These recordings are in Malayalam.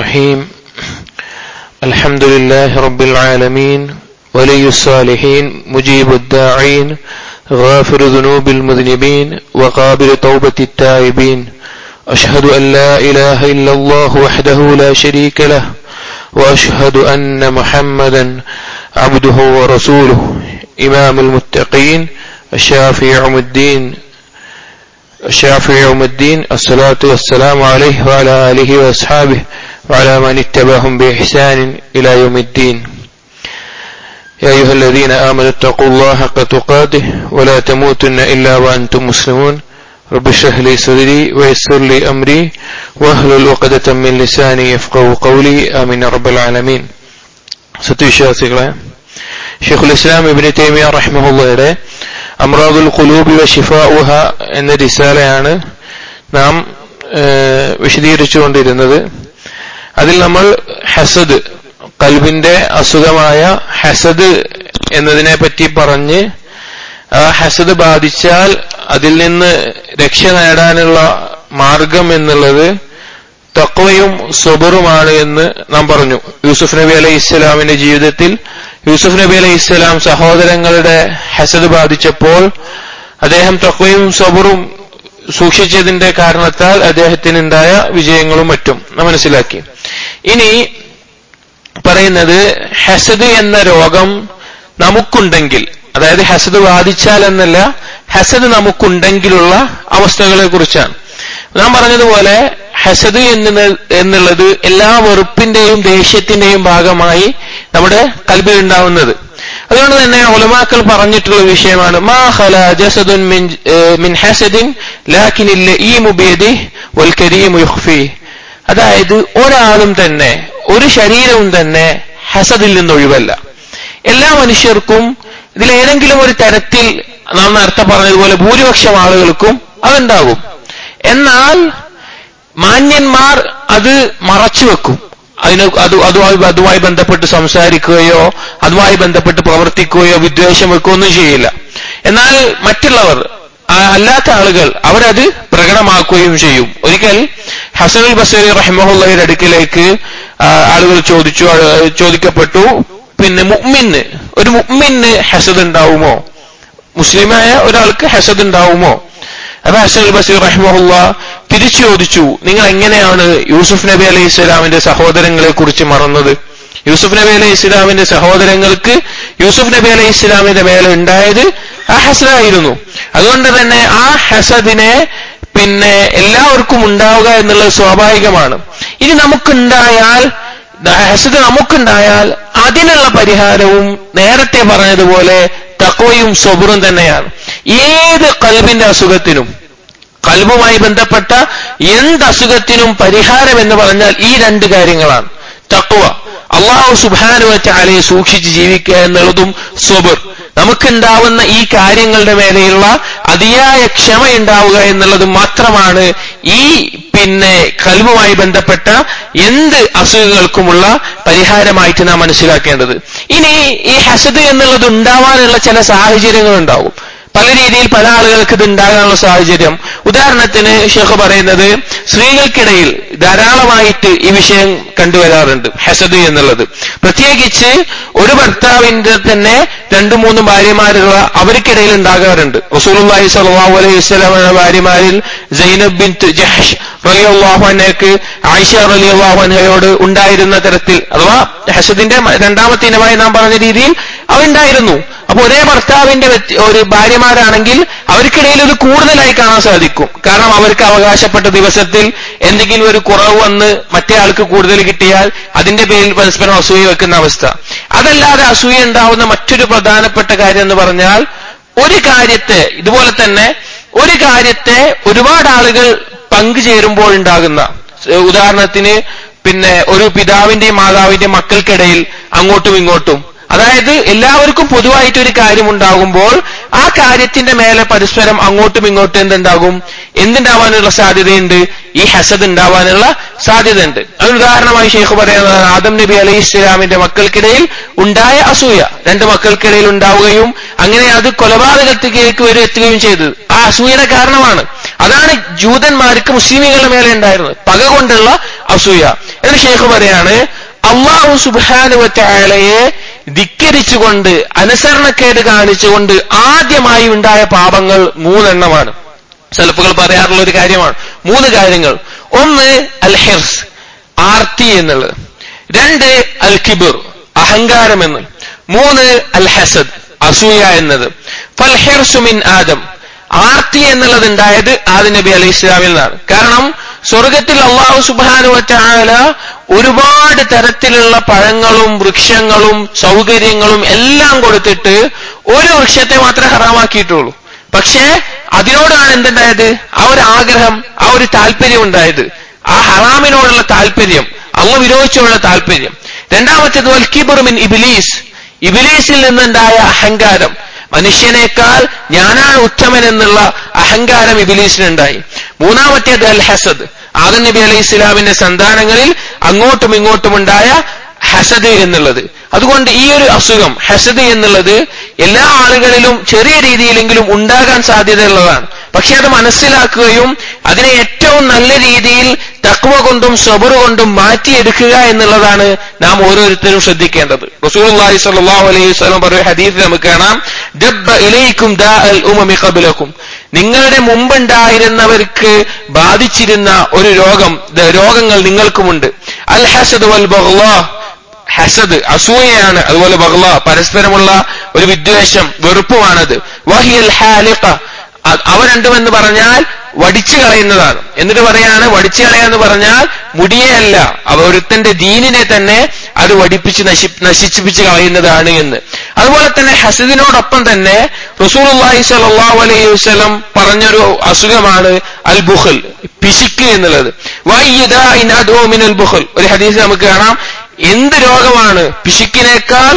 الرحيم الحمد لله رب العالمين ولي الصالحين مجيب الداعين غافر ذنوب المذنبين وقابل توبة التائبين أشهد أن لا إله إلا الله وحده لا شريك له وأشهد أن محمدا عبده ورسوله إمام المتقين الشافي يوم الدين الشافي يوم الدين الصلاة والسلام عليه وعلى آله وأصحابه وعلى من اتبعهم بإحسان إلى يوم الدين يا أيها الذين آمنوا اتقوا الله حق تقاته ولا تموتن إلا وأنتم مسلمون رب اشرح لي صدري ويسر لي أمري واهلل عقدة من لساني يفقه قولي آمين رب العالمين സത്യവിശ്വാസികളെ ഷെയ്ഖുൽ ഇസ്ലാം ഇബിന് തൈമിയ റഹ്മഹുള്ളയുടെ അമ്രാദുൽ ഖുലൂബി വ ഷിഫാഉഹ എന്ന റിസാലയാണ് നാം വിശദീകരിച്ചുകൊണ്ടിരുന്നത് അതിൽ നമ്മൾ ഹസദ് കൽബിന്റെ അസുഖമായ ഹസദ് എന്നതിനെ പറ്റി പറഞ്ഞ് ആ ഹസദ് ബാധിച്ചാൽ അതിൽ നിന്ന് രക്ഷ നേടാനുള്ള മാർഗം എന്നുള്ളത് തക്വയും സ്വബറുമാണ് എന്ന് നാം പറഞ്ഞു യൂസുഫ് നബി അലൈഹി ഇസ്ലാമിന്റെ ജീവിതത്തിൽ യൂസുഫ് നബി അലൈഹി ഇസ്ലാം സഹോദരങ്ങളുടെ ഹസദ് ബാധിച്ചപ്പോൾ അദ്ദേഹം തക്വയും സ്വബറും സൂക്ഷിച്ചതിന്റെ കാരണത്താൽ അദ്ദേഹത്തിനുണ്ടായ വിജയങ്ങളും മറ്റും നാം മനസ്സിലാക്കി ഇനി പറയുന്നത് ഹസദ് എന്ന രോഗം നമുക്കുണ്ടെങ്കിൽ അതായത് ഹസദ് ബാധിച്ചാൽ എന്നല്ല ഹസദ് നമുക്കുണ്ടെങ്കിലുള്ള അവസ്ഥകളെ കുറിച്ചാണ് നാം പറഞ്ഞതുപോലെ ഹസദ് എന്നുള്ളത് എല്ലാ വെറുപ്പിന്റെയും ദേഷ്യത്തിന്റെയും ഭാഗമായി നമ്മുടെ കൽബിൽ ഉണ്ടാവുന്നത് അതുകൊണ്ട് തന്നെ ഒലമാക്കൾ പറഞ്ഞിട്ടുള്ള വിഷയമാണ് മാ ഖല ജസദുൻ മിൻ മിൻ ഹസദിൻ ലാകിനില്ല ഈ മുബിയദി വൽ കരീം യുഖ്ഫി അതായത് ഒരാളും തന്നെ ഒരു ശരീരവും തന്നെ ഹസദിൽ നിന്ന് ഒഴിവല്ല എല്ലാ മനുഷ്യർക്കും ഇതിലേതെങ്കിലും ഒരു തരത്തിൽ നാം നേരത്തെ പറഞ്ഞതുപോലെ ഭൂരിപക്ഷം ആളുകൾക്കും അതുണ്ടാകും എന്നാൽ മാന്യന്മാർ അത് മറച്ചു വെക്കും അതിന് അത് അതുമായി അതുമായി ബന്ധപ്പെട്ട് സംസാരിക്കുകയോ അതുമായി ബന്ധപ്പെട്ട് പ്രവർത്തിക്കുകയോ വിദ്വേഷം വെക്കുകയോ ഒന്നും ചെയ്യില്ല എന്നാൽ മറ്റുള്ളവർ അല്ലാത്ത ആളുകൾ അവരത് പ്രകടമാക്കുകയും ചെയ്യും ഒരിക്കൽ ഹസനുൽ ബസരി റഹ്മുള്ളയുടെ അടുക്കിലേക്ക് ആളുകൾ ചോദിച്ചു ചോദിക്കപ്പെട്ടു പിന്നെ മുഅ്മിന് ഒരു മുഅ്മിന് ഹസദ് ഉണ്ടാവുമോ മുസ്ലിമായ ഒരാൾക്ക് ഹസദ് ഉണ്ടാവുമോ അപ്പൊ ഹസനുൽ ബസീർ റഹ്മുള്ള തിരിച്ചു ചോദിച്ചു നിങ്ങൾ എങ്ങനെയാണ് യൂസുഫ് നബി അലൈഹി ഇസ്ലാമിന്റെ സഹോദരങ്ങളെ കുറിച്ച് മറന്നത് യൂസുഫ് നബി അലൈഹി ഇസ്ലാമിന്റെ സഹോദരങ്ങൾക്ക് യൂസുഫ് നബി അലൈഹി ഇസ്ലാമിന്റെ മേലെ ഉണ്ടായത് ആ ഹസദായിരുന്നു അതുകൊണ്ട് തന്നെ ആ ഹസദിനെ പിന്നെ എല്ലാവർക്കും ഉണ്ടാവുക എന്നുള്ളത് സ്വാഭാവികമാണ് ഇനി നമുക്കുണ്ടായാൽ ഹസദ് നമുക്കുണ്ടായാൽ അതിനുള്ള പരിഹാരവും നേരത്തെ പറഞ്ഞതുപോലെ തക്കവയും സ്വബുറും തന്നെയാണ് ഏത് കൽബിന്റെ അസുഖത്തിനും കൽബുമായി ബന്ധപ്പെട്ട എന്ത് അസുഖത്തിനും പരിഹാരം എന്ന് പറഞ്ഞാൽ ഈ രണ്ട് കാര്യങ്ങളാണ് തക്വ അള്ളാഹു സുബാനുവറ്റാലയെ സൂക്ഷിച്ച് ജീവിക്കുക എന്നുള്ളതും സ്വബർ നമുക്കുണ്ടാവുന്ന ഈ കാര്യങ്ങളുടെ മേലെയുള്ള അതിയായ ക്ഷമയുണ്ടാവുക എന്നുള്ളത് മാത്രമാണ് ഈ പിന്നെ കൽവുമായി ബന്ധപ്പെട്ട എന്ത് അസുഖങ്ങൾക്കുമുള്ള പരിഹാരമായിട്ട് നാം മനസ്സിലാക്കേണ്ടത് ഇനി ഈ ഹസദ് എന്നുള്ളത് ഉണ്ടാവാനുള്ള ചില സാഹചര്യങ്ങൾ ഉണ്ടാവും പല രീതിയിൽ പല ആളുകൾക്ക് ഇത് ഉണ്ടാകാനുള്ള സാഹചര്യം ഉദാഹരണത്തിന് ഷെഖ് പറയുന്നത് സ്ത്രീകൾക്കിടയിൽ ധാരാളമായിട്ട് ഈ വിഷയം കണ്ടുവരാറുണ്ട് ഹസദ് എന്നുള്ളത് പ്രത്യേകിച്ച് ഒരു ഭർത്താവിന്റെ തന്നെ രണ്ടു മൂന്ന് ഭാര്യമാരുള്ള അവർക്കിടയിൽ ഉണ്ടാകാറുണ്ട് റസൂലുള്ളാഹി സ്വല്ലല്ലാഹു അലൈഹി വസല്ലമയുടെ ഭാര്യമാരിൽ സൈനബ് ബിൻ ജഹ്ഷ് റളിയല്ലാഹു അൻഹയ്ക്ക് ആയിഷ റളിയല്ലാഹു അൻഹയോട് ഉണ്ടായിരുന്ന തരത്തിൽ അഥവാ ഹസദിന്റെ രണ്ടാമത്തെ ഇനമായി നാം പറഞ്ഞ രീതിയിൽ അവരുണ്ടായിരുന്നു അപ്പൊ ഒരേ ഭർത്താവിന്റെ ഒരു ഭാര്യമാരാണെങ്കിൽ അവർക്കിടയിൽ ഇത് കൂടുതലായി കാണാൻ സാധിക്കും കാരണം അവർക്ക് അവകാശപ്പെട്ട ദിവസത്തിൽ എന്തെങ്കിലും ഒരു കുറവ് വന്ന് മറ്റേ ആൾക്ക് കൂടുതൽ കിട്ടിയാൽ അതിന്റെ പേരിൽ പരസ്പരം അസൂയ വെക്കുന്ന അവസ്ഥ അതല്ലാതെ അസൂയ ഉണ്ടാവുന്ന മറ്റൊരു പ്രധാനപ്പെട്ട കാര്യം എന്ന് പറഞ്ഞാൽ ഒരു കാര്യത്തെ ഇതുപോലെ തന്നെ ഒരു കാര്യത്തെ ഒരുപാട് ആളുകൾ പങ്കുചേരുമ്പോൾ ഉണ്ടാകുന്ന ഉദാഹരണത്തിന് പിന്നെ ഒരു പിതാവിന്റെയും മാതാവിന്റെയും മക്കൾക്കിടയിൽ അങ്ങോട്ടും ഇങ്ങോട്ടും അതായത് എല്ലാവർക്കും പൊതുവായിട്ട് ഒരു കാര്യം ഉണ്ടാകുമ്പോൾ ആ കാര്യത്തിന്റെ മേലെ പരസ്പരം അങ്ങോട്ടും ഇങ്ങോട്ടും എന്തുണ്ടാകും എന്തുണ്ടാവാനുള്ള സാധ്യതയുണ്ട് ഈ ഹസദ് ഉണ്ടാവാനുള്ള സാധ്യതയുണ്ട് അതിന് ഉദാഹരണമായി ഷെയ്ഖ് പറയുന്നത് ആദം നബി അലൈഹി ഇസ്ലാമിന്റെ മക്കൾക്കിടയിൽ ഉണ്ടായ അസൂയ രണ്ട് മക്കൾക്കിടയിൽ ഉണ്ടാവുകയും അങ്ങനെ അത് കൊലപാതകത്തിലേക്ക് വരെ എത്തുകയും ചെയ്തത് ആ അസൂയയുടെ കാരണമാണ് അതാണ് ജൂതന്മാർക്ക് മുസ്ലിമുകളുടെ മേലെ ഉണ്ടായിരുന്നത് പക കൊണ്ടുള്ള അസൂയ എന്ന് ഷെയ്ഖ് പറയാണ് അള്ളാഹു സുബാനുവറ്റായാലയെ ധിക്കരിച്ചുകൊണ്ട് അനുസരണക്കേട് കാണിച്ചുകൊണ്ട് ആദ്യമായി ഉണ്ടായ പാപങ്ങൾ മൂന്നെണ്ണമാണ് സെലഫുകൾ പറയാറുള്ള ഒരു കാര്യമാണ് മൂന്ന് കാര്യങ്ങൾ ഒന്ന് അൽ ഹിർസ് ആർത്തി എന്നുള്ളത് രണ്ട് അൽ കിബിർ അഹങ്കാരം എന്ന് മൂന്ന് അൽ ഹസദ് അസൂയ എന്നത് ഫൽ ഹിർസു മിൻ ആദം ആർത്തി എന്നുള്ളത് ഉണ്ടായത് ആദം നബി അലൈഹി ഇസ്ലാമിൽ നിന്നാണ് കാരണം സ്വർഗത്തിൽ അള്ളാഹു സുബാനുവറ്റാല ഒരുപാട് തരത്തിലുള്ള പഴങ്ങളും വൃക്ഷങ്ങളും സൗകര്യങ്ങളും എല്ലാം കൊടുത്തിട്ട് ഒരു വൃക്ഷത്തെ മാത്രമേ ഹറാമാക്കിയിട്ടുള്ളൂ പക്ഷേ അതിനോടാണ് എന്തുണ്ടായത് ആ ഒരു ആഗ്രഹം ആ ഒരു താല്പര്യം ഉണ്ടായത് ആ ഹറാമിനോടുള്ള താല്പര്യം അള്ള വിരോധിച്ചുള്ള താല്പര്യം രണ്ടാമത്തേത് വൽക്കിബുറുമിൻ ഇബിലീസ് ഇബിലീസിൽ നിന്നുണ്ടായ അഹങ്കാരം മനുഷ്യനേക്കാൾ ഞാനാണ് ഉത്തമൻ എന്നുള്ള അഹങ്കാരം ഇബിലീസിനുണ്ടായി മൂന്നാമത്തേത് അൽ ഹസദ് ആദം നബി അലൈഹി ഇസ്ലാമിന്റെ സന്താനങ്ങളിൽ അങ്ങോട്ടും ഇങ്ങോട്ടും ഉണ്ടായ ഹസദ് എന്നുള്ളത് അതുകൊണ്ട് ഈ ഒരു അസുഖം ഹസദ് എന്നുള്ളത് എല്ലാ ആളുകളിലും ചെറിയ രീതിയിലെങ്കിലും ഉണ്ടാകാൻ സാധ്യതയുള്ളതാണ് പക്ഷെ അത് മനസ്സിലാക്കുകയും അതിനെ ഏറ്റവും നല്ല രീതിയിൽ തക്വ കൊണ്ടും സബർ കൊണ്ടും മാറ്റിയെടുക്കുക എന്നുള്ളതാണ് നാം ഓരോരുത്തരും ശ്രദ്ധിക്കേണ്ടത് റസൂലുള്ളാഹി സ്വല്ലല്ലാഹു അലൈഹി വസല്ലം പറയുന്ന ഹദീസിൽ നമുക്ക് കാണാം ദബ്ബ ഇലൈക്കും ദാ അൽ ഉമമി ഖബ്ലക്കും നിങ്ങളുടെ മുമ്പുണ്ടായിരുന്നവർക്ക് ബാധിച്ചിരുന്ന ഒരു രോഗം രോഗങ്ങൾ നിങ്ങൾക്കുമുണ്ട് അൽ ഹസദ് വൽ ബഗ്ളാ ഹസദ് അസൂയയാണ് അതുപോലെ ബഗ്ള പരസ്പരമുള്ള ഒരു വിദ്വേഷം വെറുപ്പുമാണത് വഹിയൽ ഹാലിഖ അവ രണ്ടുമെന്ന് പറഞ്ഞാൽ വടിച്ചു കളയുന്നതാണ് എന്നിട്ട് പറയാണ് വടിച്ചു കളയാന്ന് പറഞ്ഞാൽ മുടിയെയല്ല അവ ഒരുത്തന്റെ ദീനിനെ തന്നെ അത് വടിപ്പിച്ച് നശി നശിപ്പിച്ച് കളയുന്നതാണ് എന്ന് അതുപോലെ തന്നെ ഹസദിനോടൊപ്പം തന്നെ റസൂലുള്ളാഹി സ്വല്ലല്ലാഹു അലൈഹി വസല്ലം പറഞ്ഞൊരു അസുഖമാണ് അൽ ബുഖൽ പിശുക്ക് എന്നുള്ളത് മിനൽ ബുഖൽ ഒരു ഹദീസ് നമുക്ക് കാണാം എന്ത് രോഗമാണ് പിശുക്കിനേക്കാൾ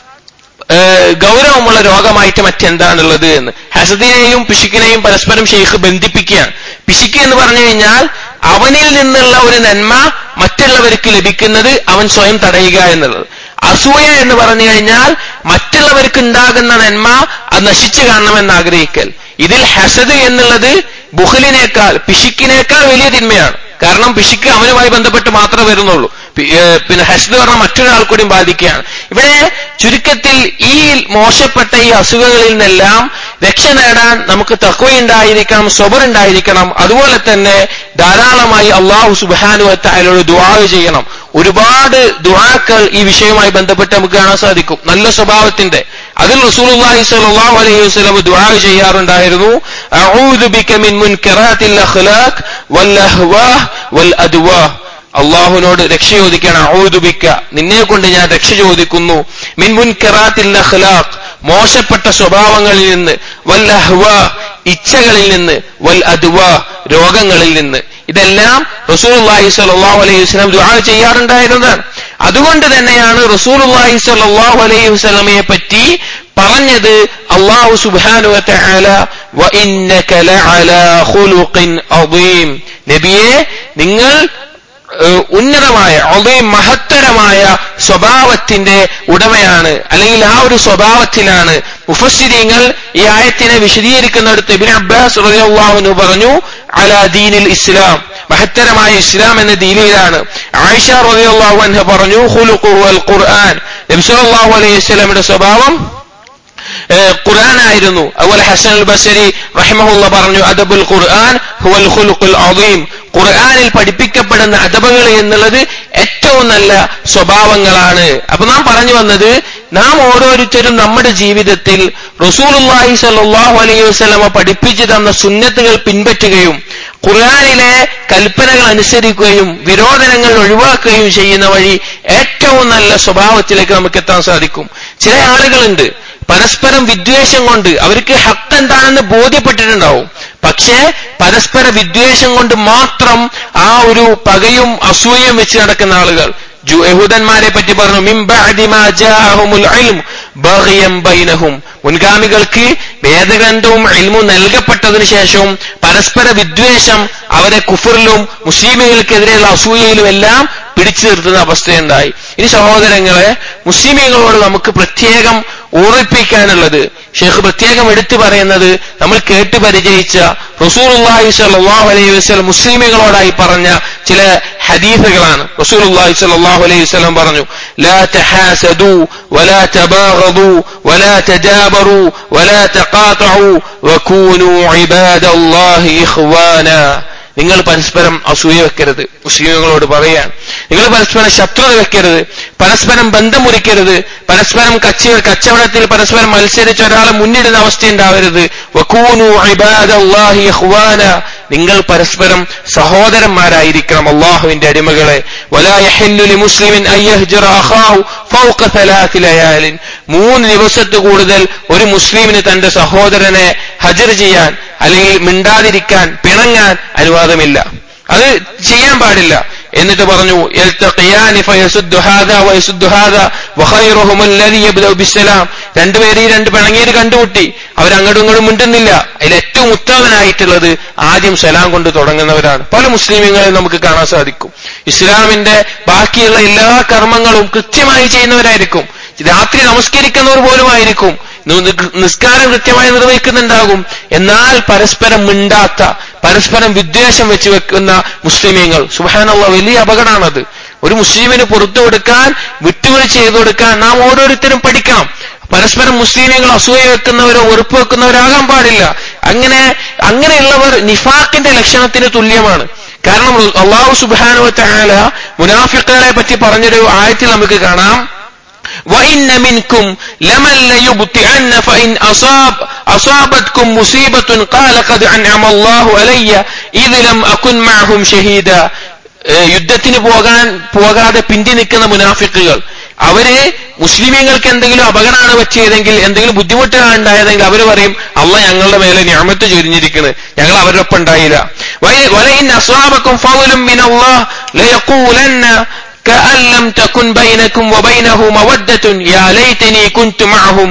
ഗൗരവമുള്ള രോഗമായിട്ട് മറ്റെന്താണുള്ളത് എന്ന് ഹസദിനെയും പിശുക്കിനെയും പരസ്പരം ഷെയ്ഖ് ബന്ധിപ്പിക്കുകയാണ് പിശുക്ക് എന്ന് പറഞ്ഞു കഴിഞ്ഞാൽ അവനിൽ നിന്നുള്ള ഒരു നന്മ മറ്റുള്ളവർക്ക് ലഭിക്കുന്നത് അവൻ സ്വയം തടയുക എന്നുള്ളത് അസൂയ എന്ന് പറഞ്ഞു കഴിഞ്ഞാൽ മറ്റുള്ളവർക്ക് ഉണ്ടാകുന്ന നന്മ അത് നശിച്ചു കാണണമെന്ന് ആഗ്രഹിക്കൽ ഇതിൽ ഹസദ് എന്നുള്ളത് ബുഹലിനേക്കാൾ പിശുക്കിനേക്കാൾ വലിയ തിന്മയാണ് കാരണം പിശുക്ക് അവനുമായി ബന്ധപ്പെട്ട് മാത്രമേ വരുന്നുള്ളൂ പിന്നെ ഹസ്ദ് പറഞ്ഞ മറ്റൊരാൾ കൂടി ബാധിക്കുകയാണ് ഇവിടെ ചുരുക്കത്തിൽ ഈ മോശപ്പെട്ട ഈ അസുഖങ്ങളിൽ നിന്നെല്ലാം രക്ഷ നേടാൻ നമുക്ക് തക്വയുണ്ടായിരിക്കണം സ്വബറുണ്ടായിരിക്കണം അതുപോലെ തന്നെ ധാരാളമായി അള്ളാഹു സുബാനുവത്ത അയാളോട് ദുവാ ചെയ്യണം ഒരുപാട് ദുവാക്കൾ ഈ വിഷയവുമായി ബന്ധപ്പെട്ട് നമുക്ക് കാണാൻ സാധിക്കും നല്ല സ്വഭാവത്തിന്റെ അതിൽ റസൂലുള്ളാഹി സ്വല്ലല്ലാഹു അലൈഹി വസല്ലം ദുആ ചെയ്യാറുണ്ടായിരുന്നു അഊദു ബിക മിൻ മുൻകറാത്തിൽ അഖ്ലാഖ് വൽ അഹ്വാഹ് വൽ അദ്വാഹ് അള്ളാഹുവിനോട് രക്ഷ ചോദിക്കണം ഔദുബിക്ക നിന്നെ കൊണ്ട് ഞാൻ രക്ഷ ചോദിക്കുന്നു മിൻ മുൻകറാത്തിൽ അഖ്ലാഖ് മോശപ്പെട്ട സ്വഭാവങ്ങളിൽ നിന്ന് വൽ അഹ്വ ഇച്ഛകളിൽ നിന്ന് വൽ അദ്വ രോഗങ്ങളിൽ നിന്ന് ഇതെല്ലാം റസൂലുള്ളാഹി സ്വല്ലല്ലാഹു അലൈഹി വസല്ലം ദുആ ചെയ്യാറുണ്ടായിരുന്നതാണ് അതുകൊണ്ട് തന്നെയാണ് റസൂലുള്ളാഹി സ്വല്ലല്ലാഹു അലൈഹി വസല്ലമയെ പറ്റി പറഞ്ഞത് അള്ളാഹു സുബ്ഹാനഹു വ തആല വ ഇന്നക ലഅലാ ഖുലുഖിൻ അദീം നബിയെ നിങ്ങൾ ഉന്നതമായ വളരെ മഹത്തരമായ സ്വഭാവത്തിന്റെ ഉടമയാണ് അല്ലെങ്കിൽ ആ ഒരു സ്വഭാവത്തിലാണ് മുഫസ്സിരിങ്ങൾ ഈ ആയത്തിനെ വിശദീകരിക്കുന്നിടത്ത് ഇബിൻ അബ്ബാസ് റളിയല്ലാഹു പറഞ്ഞു അലാ ദീനിൽ ഇസ്ലാം മഹത്തരമായ ഇസ്ലാം എന്ന ദീനിലാണ് ആയിഷ റളിയല്ലാഹു അൻഹ പറഞ്ഞു ഖുലുഖുഹു അൽ ഖുർആൻ നബി സല്ലല്ലാഹു അലൈഹി വസല്ലമയുടെ സ്വഭാവം ഖുർആനായിരുന്നു അതുപോലെ ഹസൻ അൽ ബസരി റഹിമഹുല്ല പറഞ്ഞു അദബുൽ ഖുർആൻ ഹുവൽ ഖുലുഖുൽ അദീം ഖുർആനിൽ പഠിപ്പിക്കപ്പെടുന്ന അദബുകൾ എന്നുള്ളത് ഏറ്റവും നല്ല സ്വഭാവങ്ങളാണ് അപ്പൊ നാം പറഞ്ഞു വന്നത് നാം ഓരോരുത്തരും നമ്മുടെ ജീവിതത്തിൽ റസൂലുള്ളാഹി സ്വല്ലല്ലാഹു അലൈഹി വസല്ലമ പഠിപ്പിച്ചു തന്ന സുന്നത്തുകൾ പിൻപറ്റുകയും ഖുർആനിലെ കൽപ്പനകൾ അനുസരിക്കുകയും വിരോധനങ്ങൾ ഒഴിവാക്കുകയും ചെയ്യുന്ന വഴി ഏറ്റവും നല്ല സ്വഭാവത്തിലേക്ക് നമുക്ക് എത്താൻ സാധിക്കും ചില ആളുകളുണ്ട് പരസ്പരം വിദ്വേഷം കൊണ്ട് അവർക്ക് ഹക്ക് എന്താണെന്ന് ബോധ്യപ്പെട്ടിട്ടുണ്ടാവും പക്ഷേ പരസ്പര വിദ്വേഷം കൊണ്ട് മാത്രം ആ ഒരു പകയും അസൂയയും വെച്ച് നടക്കുന്ന ആളുകൾ യഹൂദന്മാരെ പറ്റി പറഞ്ഞു ബൈനഹും മുൻഗാമികൾക്ക് വേദഗ്രന്ഥവും ഇൽമും നൽകപ്പെട്ടതിനു ശേഷവും പരസ്പര വിദ്വേഷം അവരെ കുഫറിലും മുസ്ലിമുകൾക്കെതിരെയുള്ള അസൂയയിലും എല്ലാം പിടിച്ചു നിർത്തുന്ന അവസ്ഥയുണ്ടായി ഇനി സഹോദരങ്ങളെ മുസ്ലിമീങ്ങളോട് നമുക്ക് പ്രത്യേകം ഓർമ്മിപ്പിക്കാനുള്ളത് ഷെയ്ഖ് പ്രത്യേകം എടുത്തു പറയുന്നത് നമ്മൾ കേട്ട് പരിചയിച്ച റസൂലുള്ളാഹി സ്വല്ലല്ലാഹു അലൈഹി വസല്ലം മുസ്ലിമുകളോടായി പറഞ്ഞ ചില ഹദീസുകളാണ് റസൂലുള്ളാഹി സ്വല്ലല്ലാഹു അലൈഹി വസല്ലം പറഞ്ഞു ലാ തഹാസദു വലാ തബാഗദു വലാ തജാബറു വലാ തഖാതഉ വകൂനു ഇബാദല്ലാഹി ഇഖ്വാന നിങ്ങൾ പരസ്പരം അസൂയ വെക്കരുത് മുസ്ലിമുകളോട് പറയാൻ നിങ്ങൾ പരസ്പരം ശത്രുത വെക്കരുത് പരസ്പരം ബന്ധം മുറിക്കരുത് പരസ്പരം കച്ച കച്ചവടത്തിൽ പരസ്പരം മത്സരിച്ച് ഒരാളെ മുന്നിടുന്ന അവസ്ഥ ഉണ്ടാവരുത് വക്കൂനു ഇബാദല്ലാഹി ഇഖ്വാന നിങ്ങൾ പരസ്പരം സഹോദരന്മാരായിരിക്കണം അള്ളാഹുവിന്റെ അടിമകളെ വലാ യഹില്ലു ലിമുസ്ലിമിൻ അൻ യഹ്ജറ അഖാഹു ഫൗക സലാത്തി ലയാലിൻ മൂന്ന് ദിവസത്ത് കൂടുതൽ ഒരു മുസ്ലിമിന് തന്റെ സഹോദരനെ ഹജർ ചെയ്യാൻ അല്ലെങ്കിൽ മിണ്ടാതിരിക്കാൻ പിണങ്ങാൻ അനുവാദമില്ല അത് ചെയ്യാൻ പാടില്ല എന്നിട്ട് പറഞ്ഞു യൽതഖിയാനി ഫയസുദ്ദു ഹാദാ വയസുദ്ദു ഹാദാ വഖൈറുഹും അല്ലദീ യബ്ദഉ ബിസ്സലാം രണ്ടുപേര് ഈ രണ്ട് പിണങ്ങിയത് കണ്ടുമുട്ടി അവരങ്ങോട്ടും ഇങ്ങോട്ടും മിണ്ടുന്നില്ല അതിൽ ഏറ്റവും ഉത്തമനായിട്ടുള്ളത് ആദ്യം സലാം കൊണ്ട് തുടങ്ങുന്നവരാണ് പല മുസ്ലിമുകളെ നമുക്ക് കാണാൻ സാധിക്കും ഇസ്ലാമിന്റെ ബാക്കിയുള്ള എല്ലാ കർമ്മങ്ങളും കൃത്യമായി ചെയ്യുന്നവരായിരിക്കും രാത്രി നമസ്കരിക്കുന്നവർ പോലും ആയിരിക്കും നിസ്കാരം കൃത്യമായി നിർവഹിക്കുന്നുണ്ടാകും എന്നാൽ പരസ്പരം മിണ്ടാത്ത പരസ്പരം വിദ്വേഷം വെച്ച് വെക്കുന്ന മുസ്ലിമീങ്ങൾ സുബാനുള്ള വലിയ അപകടമാണത് ഒരു മുസ്ലിമിന് പുറത്തു കൊടുക്കാൻ വിട്ടുവീഴ്ച ചെയ്തു കൊടുക്കാൻ നാം ഓരോരുത്തരും പഠിക്കണം പരസ്പരം മുസ്ലിമീങ്ങൾ അസൂയ വെക്കുന്നവരോ വെറുപ്പ് വെക്കുന്നവരാകാൻ പാടില്ല അങ്ങനെ അങ്ങനെയുള്ളവർ നിഫാഖിന്റെ ലക്ഷണത്തിന് തുല്യമാണ് കാരണം അള്ളാഹു സുബാനുവല മുനാഫിക്കുകളെ പറ്റി പറഞ്ഞൊരു ആയത്തിൽ നമുക്ക് കാണാം وإن منكم لمن ليبطئن فإن أصاب أصابتكم مصيبة قال قد أنعم الله علي إذ لم أكن معهم شهيدا യുദ്ധത്തിന് പോകാൻ പോകാതെ പിന്തി നിൽക്കുന്ന മുനാഫിക്കുകൾ അവര് മുസ്ലിമീങ്ങൾക്ക് എന്തെങ്കിലും അപകടമാണ് പറ്റിയതെങ്കിൽ എന്തെങ്കിലും ബുദ്ധിമുട്ടാണ് ഉണ്ടായതെങ്കിൽ അവർ പറയും അള്ള ഞങ്ങളുടെ മേലെ ഞാമത്ത് ചൊരിഞ്ഞിരിക്കുന്നത് ഞങ്ങൾ അവരുടെ ഒപ്പം ഉണ്ടായില്ല വലയിൻ അസ്വാബക്കും ഫൗലും മിനല്ലാഹ് ലയഖൂലന്ന كأن لم تكن بينكم وبينه مودة يا ليتني كنت معهم